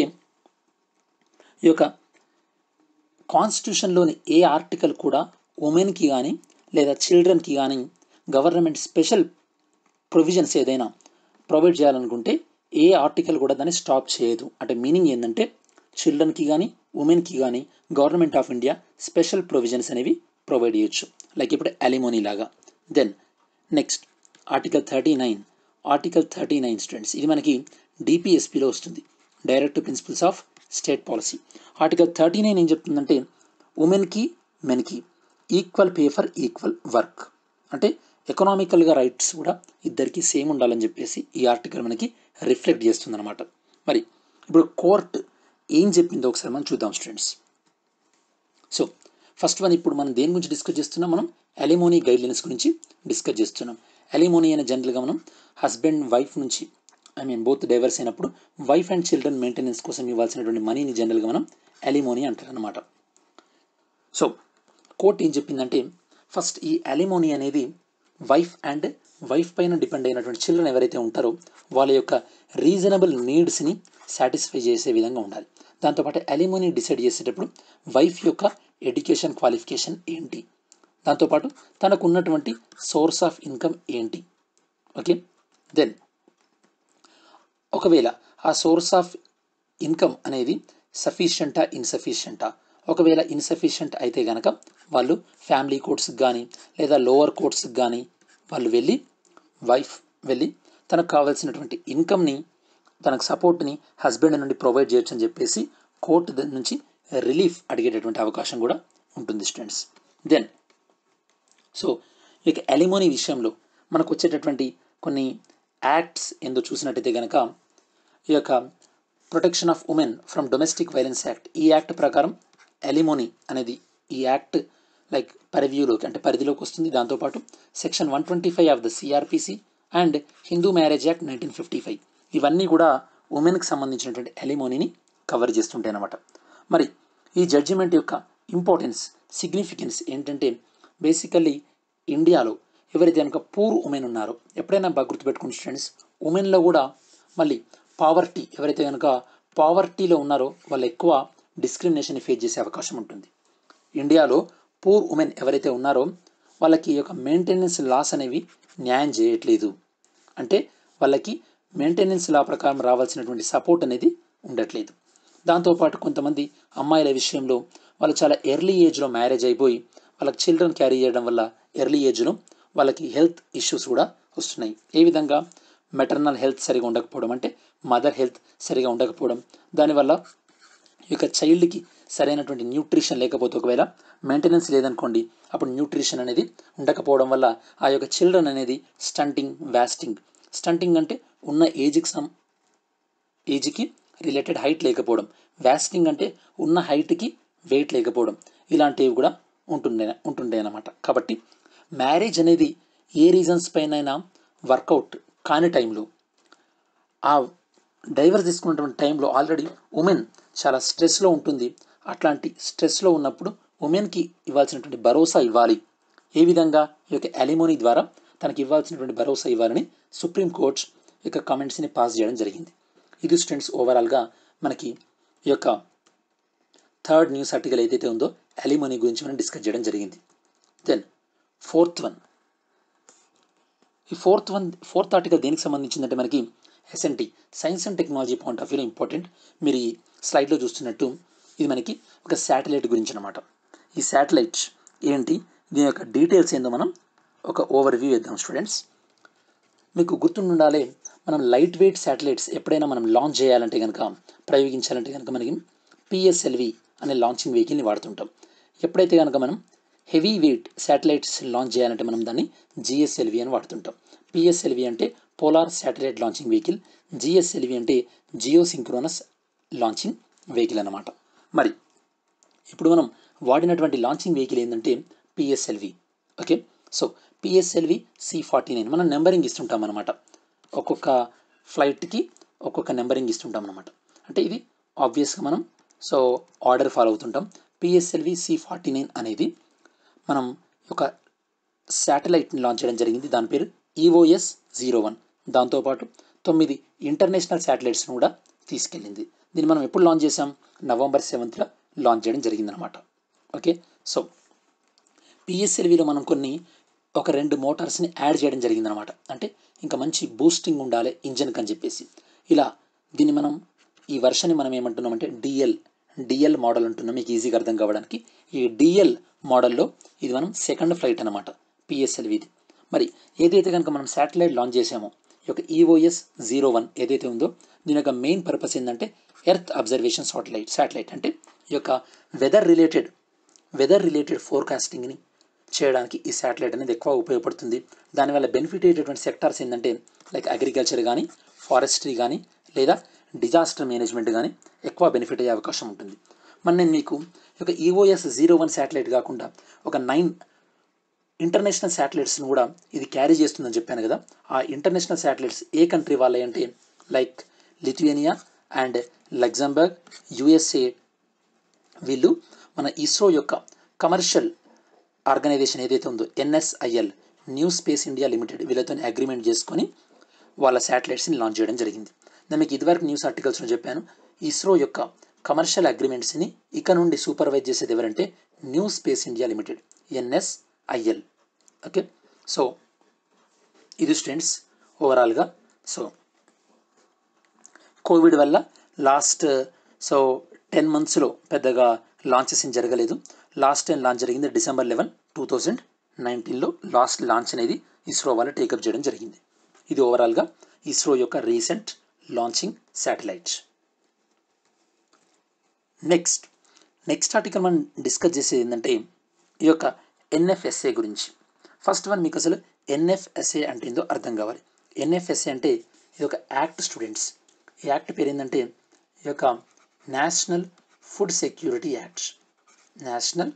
ఈ యొక్క కాన్స్టిట్యూషన్లోని ఏ ఆర్టికల్ కూడా ఉమెన్కి కానీ లేదా చిల్డ్రన్కి కానీ గవర్నమెంట్ స్పెషల్ ప్రొవిజన్స్ ఏదైనా ప్రొవైడ్ చేయాలనుకుంటే ఏ ఆర్టికల్ కూడా దాన్ని స్టాప్ చేయదు అంటే మీనింగ్ ఏంటంటే చిల్డ్రన్కి కానీ ఉమెన్కి కానీ government of India special provisions అనేవి ప్రొవైడ్ చేయొచ్చు లైక్ ఇప్పుడు అలిమోనీ లాగా then next article thirty nine article thirty nine students ఇది మనకి డిపిఎస్పిలో వస్తుంది direct principles of state policy article thirty nine ఏం చెప్తుందంటే ఉమెన్కి మెన్కి equal pay for equal work అంటే ఎకనామికల్గా రైట్స్ కూడా ఇద్దరికి సేమ్ ఉండాలని చెప్పేసి ఈ ఆర్టికల్ మనకి రిఫ్లెక్ట్ చేస్తుందన్నమాట మరి ఇప్పుడు కోర్ట్ ఏం చెప్పిందో ఒకసారి మనం చూద్దాం స్టూడెంట్స్ సో ఫస్ట్ వన్ ఇప్పుడు మనం దేని గురించి డిస్కస్ చేస్తున్నాం మనం అలిమోనీ గైడ్లైన్స్ గురించి డిస్కస్ చేస్తున్నాం అలిమోనీ అనే జనరల్గా మనం హస్బెండ్ వైఫ్ నుంచి ఐ మీన్ బోత్ డైవర్స్ అయినప్పుడు వైఫ్ అండ్ చిల్డ్రన్ మెయింటెనెన్స్ కోసం ఇవ్వాల్సినటువంటి మనీని జనరల్గా మనం అలిమోనీ అంటారు అనమాట సో కోర్ట్ ఏం చెప్పిందంటే ఫస్ట్ ఈ అలిమోనీ అనేది వైఫ్ అండ్ వైఫ్ పైన డిపెండ్ అయినటువంటి చిల్డ్రన్ ఎవరైతే ఉంటారో వాళ్ళ యొక్క రీజనబుల్ నీడ్స్ని సాటిస్ఫై చేసే విధంగా ఉండాలి దాంతోపాటు అలిమోనీ డిసైడ్ చేసేటప్పుడు వైఫ్ యొక్క ఎడ్యుకేషన్ క్వాలిఫికేషన్ ఏంటి దాంతోపాటు తనకు ఉన్నటువంటి సోర్స్ ఆఫ్ ఇన్కమ్ ఏంటి ఓకే దెన్ ఒకవేళ ఆ సోర్స్ ఆఫ్ ఇన్కమ్ అనేది సఫిషియంటా ఇన్సఫిషియంటా ఒకవేళ ఇన్సఫిషియంట్ అయితే కనుక వాళ్ళు ఫ్యామిలీ కోర్ట్స్కి కానీ లేదా లోవర్ కోర్ట్స్కి కానీ వాళ్ళు వెళ్ళి వైఫ్ వెళ్ళి తనకు కావాల్సినటువంటి ఇన్కమ్ని తనకు సపోర్ట్ని హస్బెండ్ నుండి ప్రొవైడ్ చేయొచ్చు అని చెప్పేసి కోర్టు నుంచి రిలీఫ్ అడిగేటటువంటి అవకాశం కూడా ఉంటుంది స్టూడెంట్స్ దెన్ సో ఇక అలిమోనీ విషయంలో మనకు వచ్చేటటువంటి కొన్ని యాక్ట్స్ ఏందో చూసినట్టయితే కనుక ఈ యొక్క protection of women from domestic violence act ఈ యాక్ట్ ప్రకారం అలిమోనీ అనేది ఈ యాక్ట్ లైక్ పరివ్యూలోకి అంటే పరిధిలోకి వస్తుంది దాంతోపాటు section one twenty five of the CrPC and Hindu marriage act nineteen fifty five ఇవన్నీ కూడా ఉమెన్కి సంబంధించినటువంటి అలిమోనీని కవర్ చేస్తుంటాయి అన్నమాట మరి ఈ జడ్జిమెంట్ యొక్క ఇంపార్టెన్స్ సిగ్నిఫికెన్స్ ఏంటంటే బేసికల్లీ ఇండియాలో ఎవరైతే కనుక పూర్ ఉమెన్ ఉన్నారో ఎప్పుడైనా బాగా గుర్తుపెట్టుకుని స్టూడెంట్స్ ఉమెన్లో కూడా మళ్ళీ పావర్టీ ఎవరైతే కనుక పావర్టీలో ఉన్నారో వాళ్ళు ఎక్కువ డిస్క్రిమినేషన్ ఫేస్ చేసే అవకాశం ఉంటుంది ఇండియాలో పూర్ ఉమెన్ ఎవరైతే ఉన్నారో వాళ్ళకి ఈ యొక్క మెయింటెనెన్స్ లాస్ అనేవి న్యాయం చేయట్లేదు అంటే వాళ్ళకి మెయింటెనెన్స్ లా ప్రకారం రావాల్సినటువంటి సపోర్ట్ అనేది ఉండట్లేదు దాంతోపాటు కొంతమంది అమ్మాయిల విషయంలో వాళ్ళు చాలా ఎర్లీ ఏజ్లో మ్యారేజ్ అయిపోయి వాళ్ళకి చిల్డ్రన్ క్యారీ చేయడం వల్ల ఎర్లీ ఏజ్లో వాళ్ళకి హెల్త్ ఇష్యూస్ కూడా వస్తున్నాయి ఏ విధంగా మెటర్నల్ హెల్త్ సరిగా ఉండకపోవడం అంటే మదర్ హెల్త్ సరిగా ఉండకపోవడం దానివల్ల ఈ యొక్క చైల్డ్కి సరైనటువంటి న్యూట్రిషన్ లేకపోతే ఒకవేళ మెయింటెనెన్స్ లేదనుకోండి అప్పుడు న్యూట్రిషన్ అనేది ఉండకపోవడం వల్ల ఆ యొక్క చిల్డ్రన్ అనేది స్టంటింగ్ వ్యాస్టింగ్ స్టంటింగ్ అంటే ఉన్న ఏజ్కి సమ్ ఏజ్కి రిలేటెడ్ హైట్ లేకపోవడం వ్యాస్టింగ్ అంటే ఉన్న హైట్కి వెయిట్ లేకపోవడం ఇలాంటివి కూడా ఉంటుండే ఉంటుండే అన్నమాట కాబట్టి మ్యారేజ్ అనేది ఏ రీజన్స్ పైనైనా వర్కౌట్ కాని టైంలో ఆ డైవర్స్ తీసుకున్నటువంటి టైంలో ఆల్రెడీ ఉమెన్ చాలా స్ట్రెస్లో ఉంటుంది అట్లాంటి స్ట్రెస్లో ఉన్నప్పుడు ఉమెన్కి ఇవ్వాల్సినటువంటి భరోసా ఇవ్వాలి ఏ విధంగా ఈ యొక్క అలిమోనీ ద్వారా తనకి ఇవ్వాల్సినటువంటి భరోసా ఇవ్వాలని సుప్రీం కోర్ట్ యొక్క కామెంట్స్ని పాస్ చేయడం జరిగింది ఇది స్టూడెంట్స్ ఓవరాల్గా మనకి ఈ యొక్క థర్డ్ న్యూస్ ఆర్టికల్ ఏదైతే ఉందో అలిమోనీ గురించి మనం డిస్కస్ చేయడం జరిగింది దెన్ ఫోర్త్ వన్ ఈ ఫోర్త్ వన్ ఫోర్త్ ఆర్టికల్ దేనికి సంబంధించిందంటే మనకి S and T science and technology point of వ్యూలో ఇంపార్టెంట్ మీరు ఈ స్లైడ్లో చూస్తున్నట్టు ఇది మనకి ఒక శాటిలైట్ గురించి అనమాట ఈ శాటిలైట్ ఏంటి దీని యొక్క డీటెయిల్స్ ఏందో మనం ఒక ఓవర్ వ్యూ ఇద్దాం స్టూడెంట్స్ మీకు గుర్తుండాలి మనం లైట్ వెయిట్ శాటిలైట్స్ ఎప్పుడైనా మనం లాంచ్ చేయాలంటే కనుక ప్రయోగించాలంటే కనుక మనకి పిఎస్ఎల్వి అనే లాంచింగ్ వెహికల్ని వాడుతుంటాం ఎప్పుడైతే కనుక మనం హెవీ వెయిట్ శాటిలైట్స్ లాంచ్ చేయాలంటే మనం దాన్ని జిఎస్ఎల్వి అని వాడుతుంటాం పిఎస్ఎల్వి అంటే polar satellite launching vehicle GSLV అంటే జియో సింక్రోనస్ లాంచింగ్ వెహికల్ అన్నమాట మరి ఇప్పుడు మనం వాడినటువంటి లాంచింగ్ వెహికల్ ఏంటంటే PSLV okay so PSLV C forty nine మనం నెంబరింగ్ ఇస్తుంటాం అనమాట ఒక్కొక్క ఫ్లైట్కి ఒక్కొక్క నెంబరింగ్ ఇస్తుంటాం అనమాట అంటే ఇది ఆబ్వియస్గా మనం సో ఆర్డర్ ఫాలో అవుతుంటాం పిఎస్ఎల్వి సి ఫార్టీ నైన్ అనేది మనం ఒక శాటిలైట్ని లాంచ్ చేయడం జరిగింది దాని పేరు ఈఓఎస్ జీరో వన్ దాంతోపాటు తొమ్మిది ఇంటర్నేషనల్ శాటిలైట్స్ను కూడా తీసుకెళ్ళింది దీన్ని మనం ఎప్పుడు లాంచ్ చేసాం నవంబర్ సెవెంత్లో లాంచ్ చేయడం జరిగిందనమాట ఓకే సో పిఎస్ఎల్విలో మనం కొన్ని ఒక రెండు మోటార్స్ని యాడ్ చేయడం జరిగిందనమాట అంటే ఇంకా మంచి బూస్టింగ్ ఉండాలి ఇంజన్కి అని చెప్పేసి ఇలా దీన్ని మనం ఈ వర్షన్ని మనం ఏమంటున్నామంటే డిఎల్ డిఎల్ మోడల్ అంటున్నాం మీకు ఈజీగా అర్థం కావడానికి ఈ డిఎల్ మోడల్లో ఇది మనం సెకండ్ ఫ్లైట్ అనమాట పిఎస్ఎల్విది మరి ఏదైతే కనుక మనం శాటిలైట్ లాంచ్ చేసామో ఈ యొక్క ఈఓఎస్ జీరో వన్ ఏదైతే ఉందో దీని యొక్క మెయిన్ పర్పస్ ఏంటంటే ఎర్త్ అబ్జర్వేషన్ సాటిలైట్ శాటిలైట్ అంటే ఈ యొక్క వెదర్ రిలేటెడ్ వెదర్ రిలేటెడ్ ఫోర్కాస్టింగ్ని చేయడానికి ఈ శాటిలైట్ అనేది ఎక్కువ ఉపయోగపడుతుంది దానివల్ల బెనిఫిట్ అయ్యేటటువంటి సెక్టార్స్ ఏంటంటే లైక్ అగ్రికల్చర్ కానీ ఫారెస్ట్రీ కానీ లేదా డిజాస్టర్ మేనేజ్మెంట్ కానీ ఎక్కువ బెనిఫిట్ అయ్యే అవకాశం ఉంటుంది మరి నేను మీకు ఒక ఈఓఎస్ జీరో వన్ శాటిలైట్ కాకుండా ఒక నైన్ ఇంటర్నేషనల్ శాటిలైట్స్ని కూడా ఇది క్యారీ చేస్తుందని చెప్పాను కదా ఆ ఇంటర్నేషనల్ శాటిలైట్స్ ఏ కంట్రీ వాళ్ళే అంటే like Lithuania and Luxembourg USA వీళ్ళు మన ఇస్రో యొక్క కమర్షియల్ ఆర్గనైజేషన్ ఏదైతే ఉందో NSIL new space India limited వీళ్ళతో అగ్రిమెంట్ చేసుకొని వాళ్ళ శాటిలైట్స్ని లాంచ్ చేయడం జరిగింది నేను మీకు ఇదివరకు న్యూస్ ఆర్టికల్స్లో చెప్పాను ఇస్రో యొక్క కమర్షియల్ అగ్రిమెంట్స్ని ఇక నుండి సూపర్వైజ్ చేసేది ఎవరంటే new space India limited NSIL okay so ఇది స్టూడెంట్స్ ఓవరాల్గా సో కోవిడ్ వల్ల లాస్ట్ సో టెన్ మంత్స్లో పెద్దగా లాంచెస్ ఏం జరగలేదు లాస్ట్ టైం లాంచ్ జరిగింది డిసెంబర్ లెవెన్ టూ థౌజండ్ నైన్టీన్లో లాస్ట్ లాంచ్ అనేది ఇస్రో వాళ్ళు టేకప్ చేయడం జరిగింది ఇది ఓవరాల్గా ఇస్రో యొక్క recent launching satellite next next article మనం డిస్కస్ చేసేది ఏంటంటే ఈ యొక్క ఎన్ఎఫ్ఎస్ఏ గురించి ఫస్ట్ వన్ మీకు అసలు ఎన్ఎఫ్ఎస్ఏ అంటే ఏందో అర్థం కావాలి ఎన్ఎఫ్ఎస్ఏ అంటే ఇది ఒక యాక్ట్ స్టూడెంట్స్ ఈ యాక్ట్ పేరు ఏంటంటే ఈ యొక్క national food security act national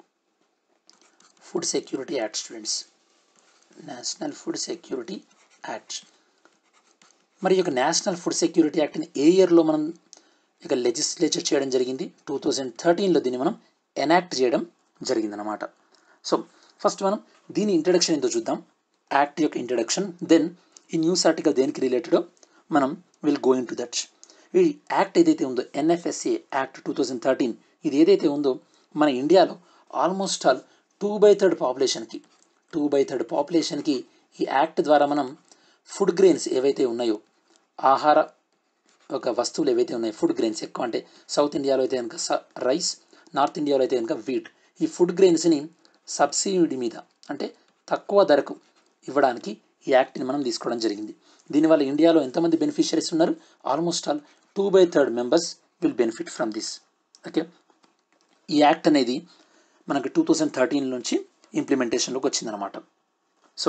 food security act students national food security act మరి ఈ యొక్క నేషనల్ ఫుడ్ సెక్యూరిటీ యాక్ట్ని ఏ ఇయర్లో మనం ఇక లెజిస్లేచర్ చేయడం జరిగింది టూ థౌజండ్ థర్టీన్లో దీన్ని మనం ఎనాక్ట్ చేయడం జరిగిందనమాట సో ఫస్ట్ మనం దీని ఇంట్రడక్షన్ ఏంటో చూద్దాం యాక్ట్ యొక్క ఇంట్రడక్షన్ దెన్ ఈ న్యూస్ ఆర్టికల్ దేనికి రిలేటెడో మనం will go into that ఈ యాక్ట్ ఏదైతే ఉందో NFSA act two thousand thirteen ఇది ఏదైతే ఉందో మన ఇండియాలో almost all two by third పాపులేషన్కి టూ బై థర్డ్ పాపులేషన్కి ఈ యాక్ట్ ద్వారా మనం ఫుడ్ గ్రెయిన్స్ ఏవైతే ఉన్నాయో ఆహార ఒక వస్తువులు ఏవైతే ఉన్నాయో ఫుడ్ గ్రెయిన్స్ ఎక్కువ అంటే సౌత్ ఇండియాలో అయితే కనుక రైస్ నార్త్ ఇండియాలో అయితే కనుక వీట్ ఈ ఫుడ్ గ్రెయిన్స్ని సబ్సిడీ మీద అంటే తక్కువ ధరకు ఇవ్వడానికి ఈ యాక్ట్ని మనం తీసుకోవడం జరిగింది దీనివల్ల ఇండియాలో ఎంతమంది బెనిఫిషరీస్ ఉన్నారు almost all two by third members will benefit from this okay ఈ యాక్ట్ అనేది మనకి టూ థౌజండ్ థర్టీన్ నుంచి ఇంప్లిమెంటేషన్లోకి వచ్చిందనమాట సో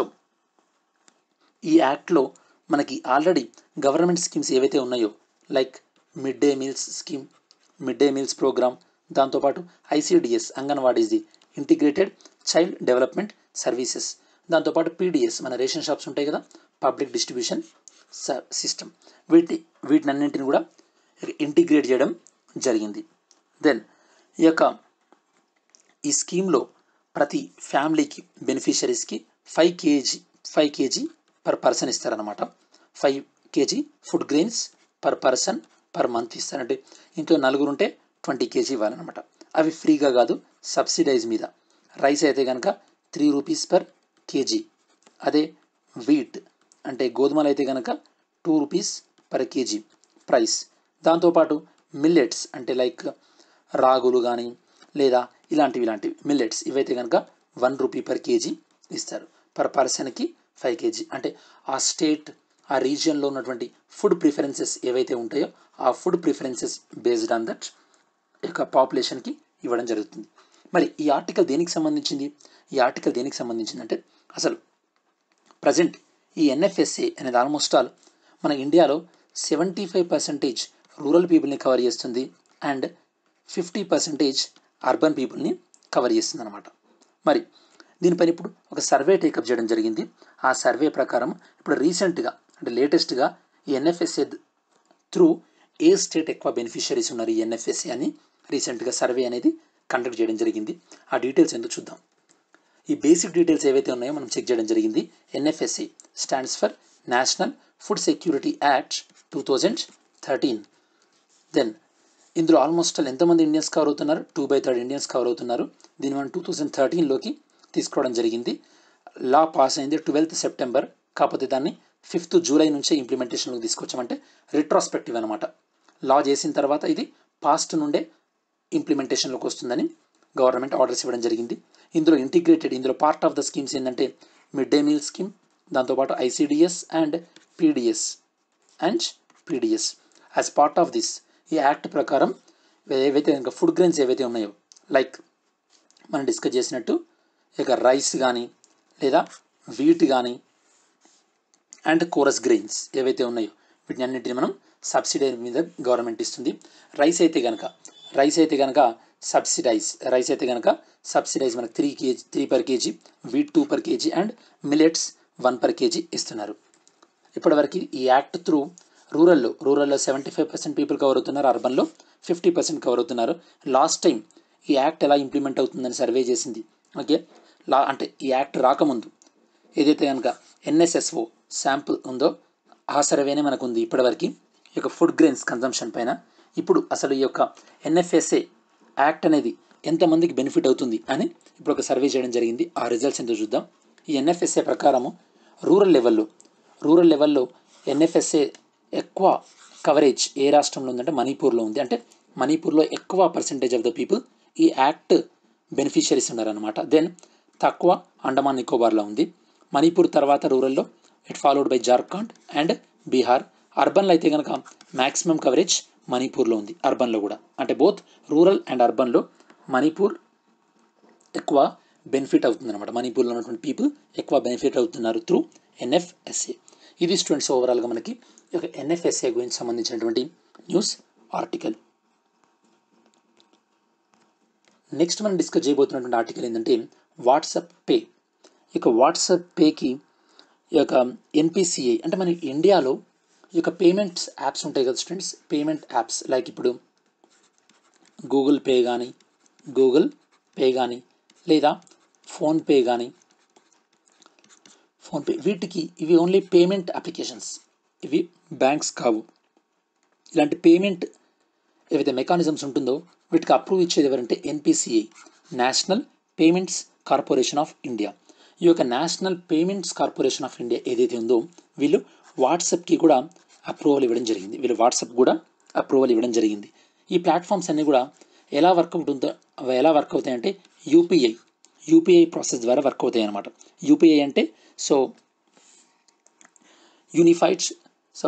ఈ యాక్ట్లో మనకి ఆల్రెడీ గవర్నమెంట్ స్కీమ్స్ ఏవైతే ఉన్నాయో like mid day meals scheme mid day meals programme దాంతోపాటు ఐసిడిఎస్ అంగన్వాడీస్ది ఇంటిగ్రేటెడ్ చైల్డ్ డెవలప్మెంట్ సర్వీసెస్ దాంతోపాటు పీడిఎస్ మన రేషన్ షాప్స్ ఉంటాయి కదా పబ్లిక్ డిస్ట్రిబ్యూషన్ సిస్టమ్ వీటి వీటినన్నింటిని కూడా ఇంటిగ్రేట్ చేయడం జరిగింది దెన్ ఈ యొక్క ఈ స్కీమ్లో ప్రతి ఫ్యామిలీకి బెనిఫిషరీస్కి five KG five KG per person ఇస్తారనమాట five KG food grains per person per month ఇస్తారంటే ఇంట్లో నలుగురు ఉంటే ట్వంటీ కేజీ ఇవ్వాలన్నమాట అవి ఫ్రీగా కాదు సబ్సిడైజ్ మీద రైస్ అయితే కనుక త్రీ రూపీస్ పర్ కేజీ అదే వీట్ అంటే గోధుమలు అయితే కనుక two rupees per KG price దాంతోపాటు మిల్లెట్స్ అంటే లైక్ రాగులు కానీ లేదా ఇలాంటివి ఇలాంటివి మిల్లెట్స్ ఇవైతే కనుక వన్ రూపీ పర్ కేజీ ఇస్తారు పర్ పర్సన్కి ఫైవ్ కేజీ అంటే ఆ స్టేట్ ఆ రీజియన్లో ఉన్నటువంటి ఫుడ్ ప్రిఫరెన్సెస్ ఏవైతే ఉంటాయో ఆ food preferences based on that యొక్క పాపులేషన్కి ఇవ్వడం జరుగుతుంది మరి ఈ ఆర్టికల్ దేనికి సంబంధించింది ఈ ఆర్టికల్ దేనికి సంబంధించింది అంటే అసలు ప్రజెంట్ ఈ ఎన్ఎఫ్ఎస్ఏ అనేది ఆల్మోస్ట్ ఆల్ మన ఇండియాలో సెవెంటీ ఫైవ్ పర్సెంటేజ్ రూరల్ పీపుల్ని కవర్ చేస్తుంది అండ్ ఫిఫ్టీ పర్సెంటేజ్ అర్బన్ పీపుల్ని కవర్ చేస్తుంది అనమాట మరి దీనిపైన ఇప్పుడు ఒక సర్వే టేకప్ చేయడం జరిగింది ఆ సర్వే ప్రకారం ఇప్పుడు రీసెంట్గా అంటే లేటెస్ట్గా ఈ ఎన్ఎఫ్ఎస్ఏ త్రూ ఏ స్టేట్ ఎక్కువ బెనిఫిషరీస్ ఉన్నారు ఈ ఎన్ఎఫ్ఎస్ఏ అని రీసెంట్గా సర్వే అనేది కండక్ట్ చేయడం జరిగింది ఆ డీటెయిల్స్ ఎందుకు చూద్దాం ఈ బేసిక్ డీటెయిల్స్ ఏవైతే ఉన్నాయో మనం చెక్ చేయడం జరిగింది NFSC stands for national food security act two thousand thirteen then ఇందులో ఆల్మోస్ట్ ఆల్ ఎంతమంది ఇండియన్స్ కవర్ అవుతున్నారు two by third Indians cover అవుతున్నారు దీన్ని మనం టూ థౌజండ్ థర్టీన్లోకి తీసుకోవడం జరిగింది లా పాస్ అయింది ట్వెల్త్ సెప్టెంబర్ కాకపోతే దాన్ని ఫిఫ్త్ జూలై నుంచే ఇంప్లిమెంటేషన్లోకి తీసుకొచ్చామంటే రిట్రాస్పెక్టివ్ అనమాట లా చేసిన తర్వాత ఇది పాస్ట్ నుండే ఇంప్లిమెంటేషన్లోకి వస్తుందని గవర్నమెంట్ ఆర్డర్స్ ఇవ్వడం జరిగింది ఇందులో ఇంటిగ్రేటెడ్ ఇందులో పార్ట్ ఆఫ్ ద స్కీమ్స్ ఏంటంటే మిడ్ డే మీల్ స్కీమ్ దాంతోపాటు ICDS and PDS and PDS as part of this ఈ యాక్ట్ ప్రకారం ఏవైతే ఇంకా ఫుడ్ గ్రెయిన్స్ ఏవైతే ఉన్నాయో లైక్ మనం డిస్కస్ చేసినట్టు ఇక రైస్ కానీ లేదా వీట్ కానీ అండ్ కోరస్ గ్రెయిన్స్ ఏవైతే ఉన్నాయో వీటిని అన్నింటిని మనం సబ్సిడీ మీద గవర్నమెంట్ ఇస్తుంది రైస్ అయితే కనుక రైస్ అయితే కనుక సబ్సిడైజ్ రైస్ అయితే కనుక సబ్సిడైజ్ మనకు three KG three per KG wheat two per KG and millets one per KG ఇస్తున్నారు ఇప్పటివరకు ఈ యాక్ట్ త్రూ రూరల్లో రూరల్లో seventy five percent people cover అవుతున్నారు అర్బన్లో ఫిఫ్టీ పర్సెంట్ కవర్ అవుతున్నారు లాస్ట్ టైం ఈ యాక్ట్ ఎలా ఇంప్లిమెంట్ అవుతుందని సర్వే చేసింది ఓకే లా అంటే ఈ యాక్ట్ రాకముందు ఏదైతే కనుక ఎన్ఎస్ఎస్ఓ శాంపుల్ ఉందో ఆ సర్వేనే మనకు ఉంది ఇప్పటివరకు ఈ యొక్క ఫుడ్ గ్రెయిన్స్ కన్జంప్షన్ పైన ఇప్పుడు అసలు ఈ యొక్క ఎన్ఎఫ్ఎస్ఏ యాక్ట్ అనేది ఎంతమందికి బెనిఫిట్ అవుతుంది అని ఇప్పుడు ఒక సర్వే చేయడం జరిగింది ఆ రిజల్ట్స్ ఎంతో చూద్దాం ఈ ఎన్ఎఫ్ఎస్ఏ ప్రకారము రూరల్ లెవెల్లో రూరల్ లెవెల్లో ఎన్ఎఫ్ఎస్ఏ ఎక్కువ కవరేజ్ ఏ రాష్ట్రంలో ఉందంటే మణిపూర్లో ఉంది అంటే మణిపూర్లో ఎక్కువ పర్సెంటేజ్ ఆఫ్ ద పీపుల్ ఈ యాక్ట్ బెనిఫిషరీస్ ఉన్నారనమాట దెన్ తక్కువ అండమాన్ నికోబార్లో ఉంది మణిపూర్ తర్వాత రూరల్లో it followed by Jharkhand and Bihar అర్బన్లో అయితే కనుక మ్యాక్సిమం కవరేజ్ మణిపూర్లో ఉంది అర్బన్లో కూడా అంటే బోత్ రూరల్ అండ్ అర్బన్లో మణిపూర్ ఎక్కువ బెనిఫిట్ అవుతుంది అనమాట మణిపూర్లో ఉన్నటువంటి పీపుల్ ఎక్కువ బెనిఫిట్ అవుతున్నారు త్రూ ఎన్ఎఫ్ఎస్ఏ ఇది స్టూడెంట్స్ ఓవరాల్గా మనకి ఈ యొక్క ఎన్ఎఫ్ఎస్ఏ గురించి సంబంధించినటువంటి న్యూస్ ఆర్టికల్ నెక్స్ట్ మనం డిస్కస్ చేయబోతున్నటువంటి ఆర్టికల్ ఏంటంటే వాట్సాప్ పే ఇక వాట్సాప్ పేకి ఈ యొక్క ఎన్పిసిఐ అంటే మన ఇండియాలో ఈ యొక్క పేమెంట్స్ యాప్స్ ఉంటాయి కదా స్టూడెంట్స్ పేమెంట్ యాప్స్ లైక్ ఇప్పుడు గూగుల్ పే కానీ గూగుల్ పే కానీ లేదా ఫోన్పే కానీ ఫోన్పే వీటికి ఇవి ఓన్లీ పేమెంట్ అప్లికేషన్స్ ఇవి బ్యాంక్స్ కావు ఇలాంటి పేమెంట్ ఏవైతే మెకానిజమ్స్ ఉంటుందో వీటికి అప్రూవ్ ఇచ్చేది ఎవరంటే NPCI national payments corporation of India ఈ యొక్క national payments corporation of India ఏదైతే ఉందో వీళ్ళు వాట్సాప్కి కూడా అప్రూవల్ ఇవ్వడం జరిగింది వీళ్ళు వాట్సాప్ కూడా అప్రూవల్ ఇవ్వడం జరిగింది ఈ ప్లాట్ఫామ్స్ అన్నీ కూడా ఎలా వర్క్ అవుతుందో అవి ఎలా వర్క్ అవుతాయంటే యూపీఐ యూపీఐ ప్రాసెస్ ద్వారా వర్క్ అవుతాయి అన్నమాట యూపీఐ అంటే so unified so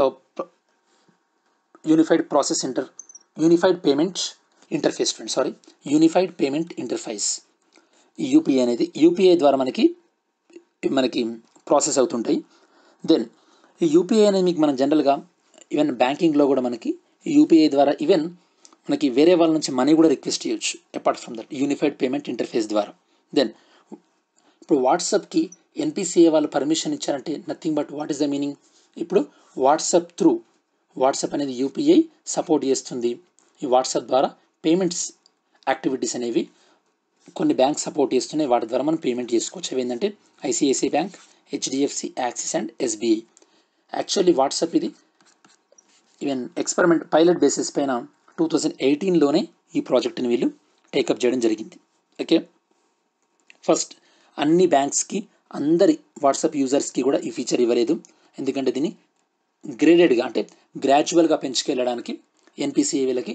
unified process inter unified payment interface friend sorry unified payment interface ఈ యూపీఐ అనేది యూపీఐ ద్వారా మనకి మనకి ప్రాసెస్ అవుతుంటాయి దెన్ ఈ యూపీఐ అనేది మీకు మనం జనరల్గా ఈవెన్ బ్యాంకింగ్లో కూడా మనకి యూపీఐ ద్వారా ఈవెన్ మనకి వేరే వాళ్ళ నుంచి మనీ కూడా రిక్వెస్ట్ చేయొచ్చు apart from that unified payment interface ద్వారా దెన్ ఇప్పుడు వాట్సాప్కి ఎన్పిసిఏ వాళ్ళు పర్మిషన్ ఇచ్చారంటే nothing but what is the meaning ఇప్పుడు వాట్సాప్ త్రూ వాట్సాప్ అనేది యూపీఐ సపోర్ట్ చేస్తుంది ఈ వాట్సాప్ ద్వారా పేమెంట్స్ యాక్టివిటీస్ అనేవి కొన్ని బ్యాంక్ సపోర్ట్ చేస్తున్నాయి వాటి ద్వారా మనం పేమెంట్ చేసుకోవచ్చు అవి ఏంటంటే ICICI bank HDFC Axis and SBI actually WhatsApp ఇది ఈవెన్ ఎక్స్పెరిమెంట్ పైలట్ బేసిస్ పైన టూ థౌజండ్ ఎయిటీన్లోనే ఈ ప్రాజెక్ట్ని వీళ్ళు టేకప్ చేయడం జరిగింది ఓకే ఫస్ట్ అన్ని బ్యాంక్స్కి అందరి వాట్సాప్ యూజర్స్కి కూడా ఈ ఫీచర్ ఇవ్వలేదు ఎందుకంటే దీన్ని గ్రేడెడ్గా అంటే గ్రాడ్యువల్గా పెంచుకెళ్ళడానికి ఎన్పిసిఏ వీళ్ళకి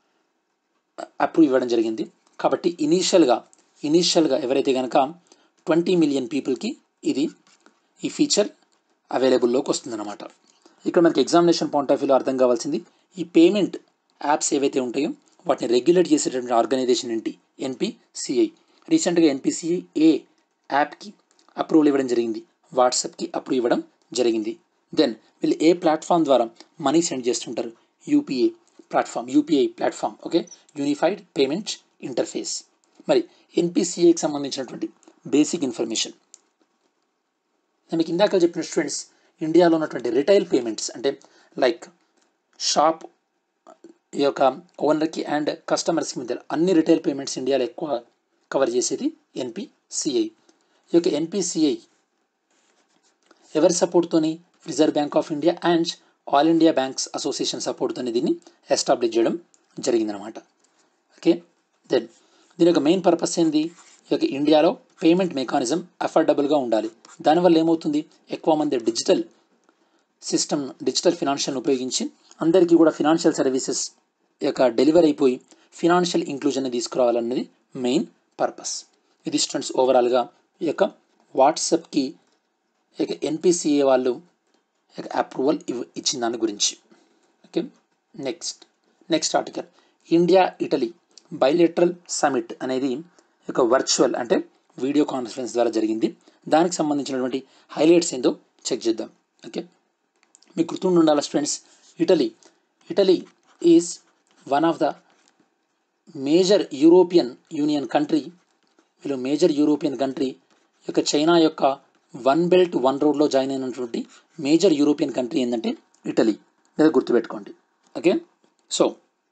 అప్రూవ్ ఇవ్వడం జరిగింది కాబట్టి ఇనీషియల్గా ఇనీషియల్గా ఎవరైతే కనుక ట్వంటీ మిలియన్ పీపుల్కి ఇది ఈ ఫీచర్ అవైలబుల్లోకి వస్తుందన్నమాట ఇక్కడ మనకి ఎగ్జామినేషన్ పాయింట్ ఆఫ్ వ్యూలో అర్థం కావాల్సింది ఈ పేమెంట్ యాప్స్ ఏవైతే ఉంటాయో వాటిని రెగ్యులేట్ చేసేటటువంటి ఆర్గనైజేషన్ ఏంటి ఎన్పిసిఐ రీసెంట్గా ఎన్పిసిఐ ఏ యాప్కి అప్రూవల్ ఇవ్వడం జరిగింది వాట్సాప్కి అప్రూవ్ ఇవ్వడం జరిగింది దెన్ వీళ్ళు ఏ ప్లాట్ఫామ్ ద్వారా మనీ సెండ్ చేస్తుంటారు UPA platform UPI platform okay unified payment interface మరి ఎన్పిసిఐకి సంబంధించినటువంటి బేసిక్ ఇన్ఫర్మేషన్ నేను మీకు ఇందాక చెప్పిన స్టూడెంట్స్ ఇండియాలో ఉన్నటువంటి రిటైల్ పేమెంట్స్ అంటే లైక్ షాప్ ఈ యొక్క ఓనర్కి అండ్ కస్టమర్స్కి మధ్య అన్ని రిటైల్ పేమెంట్స్ ఇండియాలో ఎక్కువ కవర్ చేసేది ఎన్పిసిఐ ఈ యొక్క ఎన్పిసిఐ ఎవరి సపోర్ట్తోని reserve bank of India and all India banks association సపోర్ట్తోని దీన్ని ఎస్టాబ్లిష్ చేయడం జరిగిందనమాట ఓకే దెన్ దీని యొక్క మెయిన్ పర్పస్ ఏంది ఈ యొక్క ఇండియాలో పేమెంట్ మెకానిజం అఫోర్డబుల్గా ఉండాలి దానివల్ల ఏమవుతుంది ఎక్కువ మంది డిజిటల్ సిస్టమ్ డిజిటల్ ఫినాన్షియల్ని ఉపయోగించి అందరికీ కూడా ఫినాన్షియల్ సర్వీసెస్ యొక్క డెలివరీ అయిపోయి ఫినాన్షియల్ ఇంక్లూజన్ని తీసుకురావాలన్నది మెయిన్ పర్పస్ ఇది స్టూడెంట్స్ ఓవరాల్గా ఈ యొక్క వాట్సాప్కి ఇక ఎన్పిసిఏ వాళ్ళు ఇక అప్రూవల్ ఇవ్ ఇచ్చిన దాని గురించి okay next next article India Italy bilateral summit అనేది ఒక వర్చువల్ అంటే వీడియో కాన్ఫరెన్స్ ద్వారా జరిగింది దానికి సంబంధించినటువంటి హైలైట్స్ ఏందో చెక్ చేద్దాం ఓకే మీకు గుర్తుండి ఉండాలి students Italy Italy is one of the major European union country వీళ్ళు మేజర్ యూరోపియన్ కంట్రీ యొక్క చైనా యొక్క వన్ బెల్ట్ వన్ రోడ్లో జాయిన్ అయినటువంటి మేజర్ యూరోపియన్ కంట్రీ ఏంటంటే ఇటలీ లేదా గుర్తుపెట్టుకోండి ఓకే సో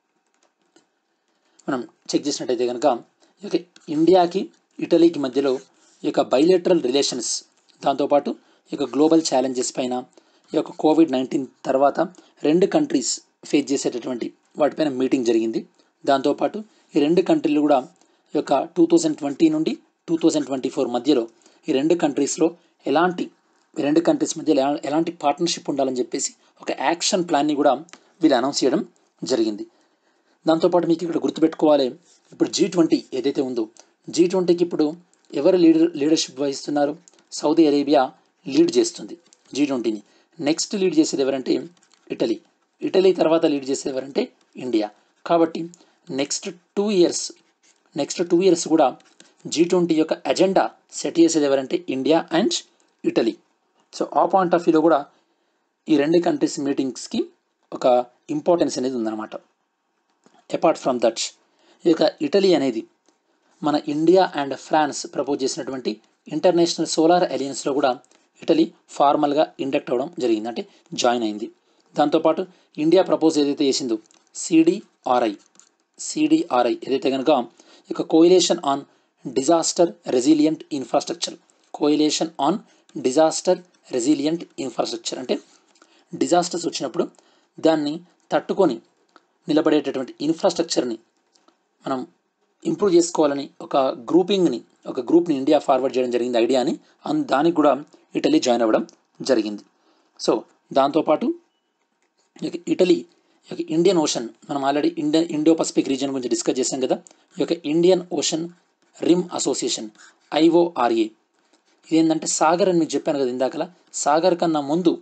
మనం చెక్ చేసినట్టయితే కనుక ఈ యొక్క ఇండియాకి ఇటలీకి మధ్యలో ఈ యొక్క బైలేటరల్ రిలేషన్స్ దాంతోపాటు ఈ యొక్క గ్లోబల్ ఛాలెంజెస్ పైన ఈ యొక్క కోవిడ్ నైన్టీన్ తర్వాత రెండు కంట్రీస్ ఫేస్ చేసేటటువంటి వాటిపైన మీటింగ్ జరిగింది దాంతోపాటు ఈ రెండు కంట్రీలు కూడా ఈ యొక్క టూ థౌజండ్ ట్వంటీ నుండి టూ థౌజండ్ ట్వంటీ ఫోర్ మధ్యలో ఈ రెండు కంట్రీస్లో ఎలాంటి ఈ రెండు కంట్రీస్ మధ్యలో ఎలా- ఎలాంటి పార్ట్నర్షిప్ ఉండాలని చెప్పేసి ఒక యాక్షన్ ప్లాన్ని కూడా వీళ్ళు అనౌన్స్ చేయడం జరిగింది దాంతోపాటు మీకు ఇక్కడ గుర్తుపెట్టుకోవాలి ఇప్పుడు జీ ట్వంటీ ఏదైతే ఉందో జీ ట్వంటీకి ఇప్పుడు ఎవరు లీడర్ లీడర్షిప్ వహిస్తున్నారు సౌదీ అరేబియా లీడ్ చేస్తుంది జీ ట్వంటీని నెక్స్ట్ లీడ్ చేసేది ఎవరంటే ఇటలీ ఇటలీ తర్వాత లీడ్ చేసేది ఎవరంటే ఇండియా కాబట్టి next two years next two years కూడా జీ ట్వంటీ యొక్క ఎజెండా సెట్ చేసేది ఎవరంటే ఇండియా అండ్ ఇటలీ సో ఆ పాయింట్ ఆఫ్ వ్యూలో కూడా ఈ రెండు కంట్రీస్ మీటింగ్స్కి ఒక ఇంపార్టెన్స్ అనేది ఉందన్నమాట అపార్ట్ ఫ్రమ్ దట్ ఈ యొక్క ఇటలీ అనేది మన ఇండియా అండ్ ఫ్రాన్స్ ప్రపోజ్ చేసినటువంటి ఇంటర్నేషనల్ సోలార్ అలయన్స్లో కూడా ఇటలీ ఫార్మల్గా ఇండక్ట్ అవ్వడం జరిగింది అంటే జాయిన్ అయింది దాంతోపాటు ఇండియా ప్రపోజ్ ఏదైతే చేసిందో సిడిఆర్ఐ సిడిఆర్ఐ ఏదైతే కనుక ఇక coalition on disaster resilient infrastructure coalition on disaster resilient infrastructure అంటే డిజాస్టర్స్ వచ్చినప్పుడు దాన్ని తట్టుకొని నిలబడేటటువంటి ఇన్ఫ్రాస్ట్రక్చర్ని మనం ఇంప్రూవ్ చేసుకోవాలని ఒక గ్రూపింగ్ని ఒక గ్రూప్ని ఇండియా ఫార్వర్డ్ చేయడం జరిగింది ఐడియాని అన్ దానికి కూడా ఇటలీ జాయిన్ అవ్వడం జరిగింది సో దాంతోపాటు ఈ యొక్క ఇటలీ ఈ యొక్క ఇండియన్ ఓషన్ మనం already Indian Indo Pacific region గురించి డిస్కస్ చేశాం కదా ఈ యొక్క Indian Ocean rim association IORA ఇదేంటంటే సాగర్ అని మీకు చెప్పాను కదా ఇందాకలా సాగర్ కన్నా ముందు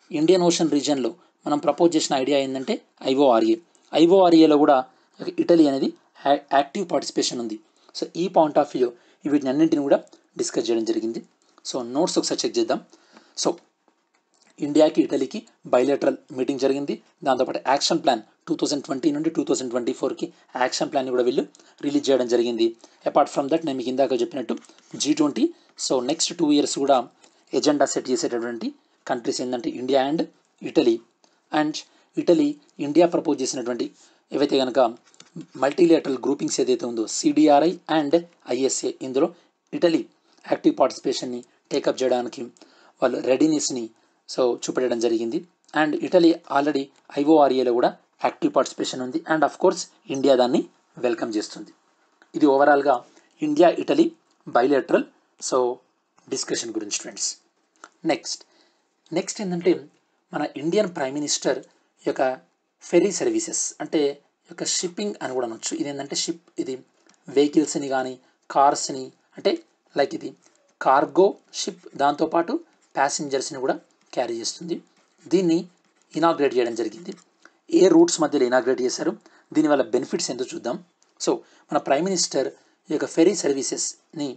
ఇండియన్ ఓషన్ రీజియన్లో మనం ప్రపోజ్ చేసిన ఐడియా ఏంటంటే ఐఓఆర్ఏ ఐఓఆర్ఏలో కూడా ఇటలీ అనేది యా- యాక్టివ్ పార్టిసిపేషన్ ఉంది సో ఈ పాయింట్ ఆఫ్ వ్యూ వీటిని అన్నింటిని కూడా డిస్కస్ చేయడం జరిగింది సో నోట్స్ ఒకసారి చెక్ చేద్దాం సో ఇండియాకి ఇటలీకి బయలేటరల్ మీటింగ్ జరిగింది దాంతోపాటు action plan two thousand twenty నుండి టూ థౌజండ్ ట్వంటీ ఫోర్కి యాక్షన్ ప్లాన్ని కూడా వీళ్ళు రిలీజ్ చేయడం జరిగింది అపార్ట్ ఫ్రమ్ దట్ నేను మీకు ఇందాక చెప్పినట్టు G twenty so next two years కూడా ఎజెండా సెట్ చేసేటటువంటి కంట్రీస్ ఏంటంటే India and Italy and Italy India propose చేసినటువంటి ఏవైతే కనుక మల్టీలేటరల్ గ్రూపింగ్స్ ఏదైతే ఉందో సిడిఆర్ఐ అండ్ ఐఎస్ఏ ఇందులో ఇటలీ యాక్టివ్ పార్టిసిపేషన్ని టేకప్ చేయడానికి వాళ్ళు రెడీనెస్ని సో చూపెట్టడం జరిగింది అండ్ ఇటలీ ఆల్రెడీ ఐఓఆర్ఏలో కూడా యాక్టివ్ పార్టిసిపేషన్ ఉంది అండ్ అఫ్ కోర్స్ ఇండియా దాన్ని వెల్కమ్ చేస్తుంది ఇది ఓవరాల్గా India Italy bilateral so discussion గురించి ఫ్రెండ్స్ నెక్స్ట్ నెక్స్ట్ ఏంటంటే మన ఇండియన్ ప్రైమ్ మినిస్టర్ ఈ యొక్క ఫెరీ సర్వీసెస్ అంటే ఈ యొక్క షిప్పింగ్ అని కూడా అనొచ్చు ఇది ఏంటంటే షిప్ ఇది వెహికల్స్ని కానీ కార్స్ని అంటే లైక్ ఇది కార్గో షిప్ దాంతోపాటు ప్యాసింజర్స్ని కూడా క్యారీ చేస్తుంది దీన్ని ఇనాగ్రేట్ చేయడం జరిగింది ఏ రూట్స్ మధ్యలో ఇనాగ్రేట్ చేశారు దీనివల్ల బెనిఫిట్స్ ఏంటో చూద్దాం సో మన ప్రైమ్ మినిస్టర్ ఈ యొక్క ఫెరీ సర్వీసెస్ని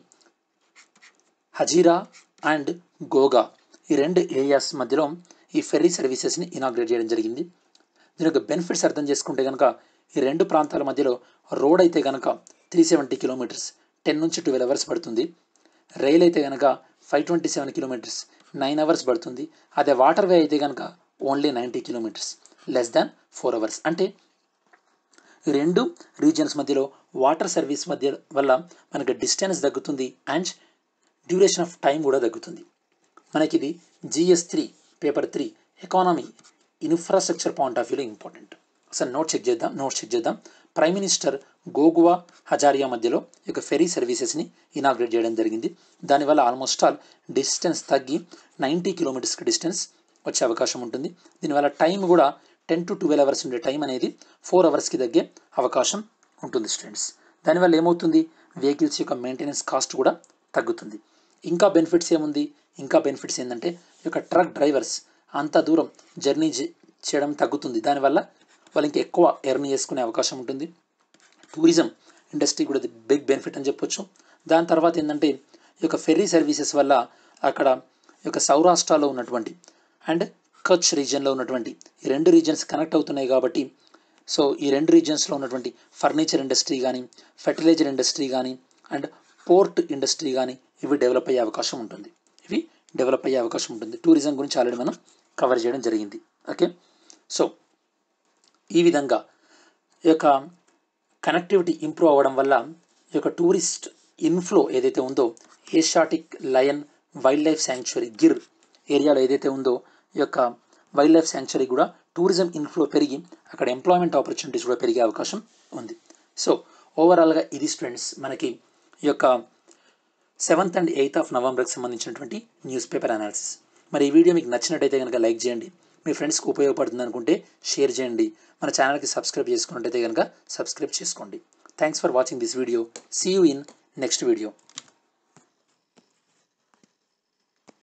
హజీరా అండ్ గోగా ఈ రెండు ఏరియాస్ మధ్యలో ఈ ఫెర్రీ సర్వీసెస్ని ఇనాగ్రేట్ చేయడం జరిగింది దీని యొక్క బెనిఫిట్స్ అర్థం చేసుకుంటే కనుక ఈ రెండు ప్రాంతాల మధ్యలో రోడ్ అయితే కనుక త్రీ సెవెంటీ కిలోమీటర్స్ టెన్ నుంచి ట్వెల్వ్ అవర్స్ పడుతుంది రైల్ అయితే కనుక five twenty seven kilometres nine hours పడుతుంది అదే వాటర్ వే అయితే కనుక only ninety kilometres less than four hours అంటే ఈ రెండు రీజియన్స్ మధ్యలో వాటర్ సర్వీస్ మధ్య వల్ల మనకి డిస్టెన్స్ తగ్గుతుంది అండ్ డ్యూరేషన్ ఆఫ్ టైం కూడా తగ్గుతుంది మనకి ఇది GS three paper three economy infrastructure point of వ్యూలో ఇంపార్టెంట్ అసలు నోట్ చెక్ చేద్దాం నోట్ చెక్ చేద్దాం ప్రైమ్ మినిస్టర్ గోగువా హజారియా మధ్యలో ఈ యొక్క ఫెరీ సర్వీసెస్ని ఇనాగ్రేట్ చేయడం జరిగింది దానివల్ల ఆల్మోస్ట్ ఆల్ డిస్టెన్స్ తగ్గి నైంటీ కిలోమీటర్స్కి డిస్టెన్స్ వచ్చే అవకాశం ఉంటుంది దీనివల్ల టైం కూడా టెన్ టు ట్వెల్వ్ అవర్స్ ఉండే టైం అనేది ఫోర్ అవర్స్కి తగ్గే అవకాశం ఉంటుంది స్టూడెంట్స్ దానివల్ల ఏమవుతుంది వెహికల్స్ యొక్క మెయింటెనెన్స్ కాస్ట్ కూడా తగ్గుతుంది ఇంకా బెనిఫిట్స్ ఏముంది ఇంకా బెనిఫిట్స్ ఏంటంటే ఈ యొక్క ట్రక్ డ్రైవర్స్ అంత దూరం జర్నీ చే- చేయడం తగ్గుతుంది దానివల్ల వాళ్ళు ఇంకా ఎక్కువ ఎర్న్ చేసుకునే అవకాశం ఉంటుంది టూరిజం ఇండస్ట్రీ కూడా బిగ్ బెనిఫిట్ అని చెప్పొచ్చు దాని తర్వాత ఏంటంటే ఈ యొక్క ఫెర్రీ సర్వీసెస్ వల్ల అక్కడ ఈ యొక్క సౌరాష్ట్రలో ఉన్నటువంటి అండ్ కచ్ రీజియన్లో ఉన్నటువంటి ఈ రెండు రీజియన్స్ కనెక్ట్ అవుతున్నాయి కాబట్టి సో ఈ రెండు రీజియన్స్లో ఉన్నటువంటి ఫర్నిచర్ ఇండస్ట్రీ కానీ ఫెర్టిలైజర్ ఇండస్ట్రీ కానీ అండ్ పోర్ట్ ఇండస్ట్రీ కానీ ఇవి డెవలప్ అయ్యే అవకాశం ఉంటుంది ఇవి డెవలప్ అయ్యే అవకాశం ఉంటుంది టూరిజం గురించి ఆల్రెడీ మనం కవర్ చేయడం జరిగింది ఓకే సో ఈ విధంగా ఈ యొక్క కనెక్టివిటీ ఇంప్రూవ్ అవ్వడం వల్ల ఈ యొక్క టూరిస్ట్ ఇన్ఫ్లో ఏదైతే ఉందో Asiatic lion wildlife sanctuary Gir ఏరియాలో ఏదైతే ఉందో ఈ యొక్క వైల్డ్ లైఫ్ శాంక్చురీ కూడా టూరిజం ఇన్ఫ్లో పెరిగి అక్కడ ఎంప్లాయ్మెంట్ ఆపర్చునిటీస్ కూడా పెరిగే అవకాశం ఉంది సో ఓవరాల్గా ఇది స్టూడెంట్స్ మనకి ఈ యొక్క సెవెంత్ అండ్ ఎయిత్ ఆఫ్ నవంబర్కి సంబంధించినటువంటి న్యూస్ పేపర్ అనాలిసిస్ మరి ఈ వీడియో మీకు నచ్చినట్టయితే కనుక లైక్ చేయండి మీ ఫ్రెండ్స్కి ఉపయోగపడుతుంది అనుకుంటే షేర్ చేయండి మన ఛానల్కి సబ్స్క్రైబ్ చేసుకున్నట్టయితే కనుక సబ్స్క్రైబ్ చేసుకోండి thanks for watching this video see you in next video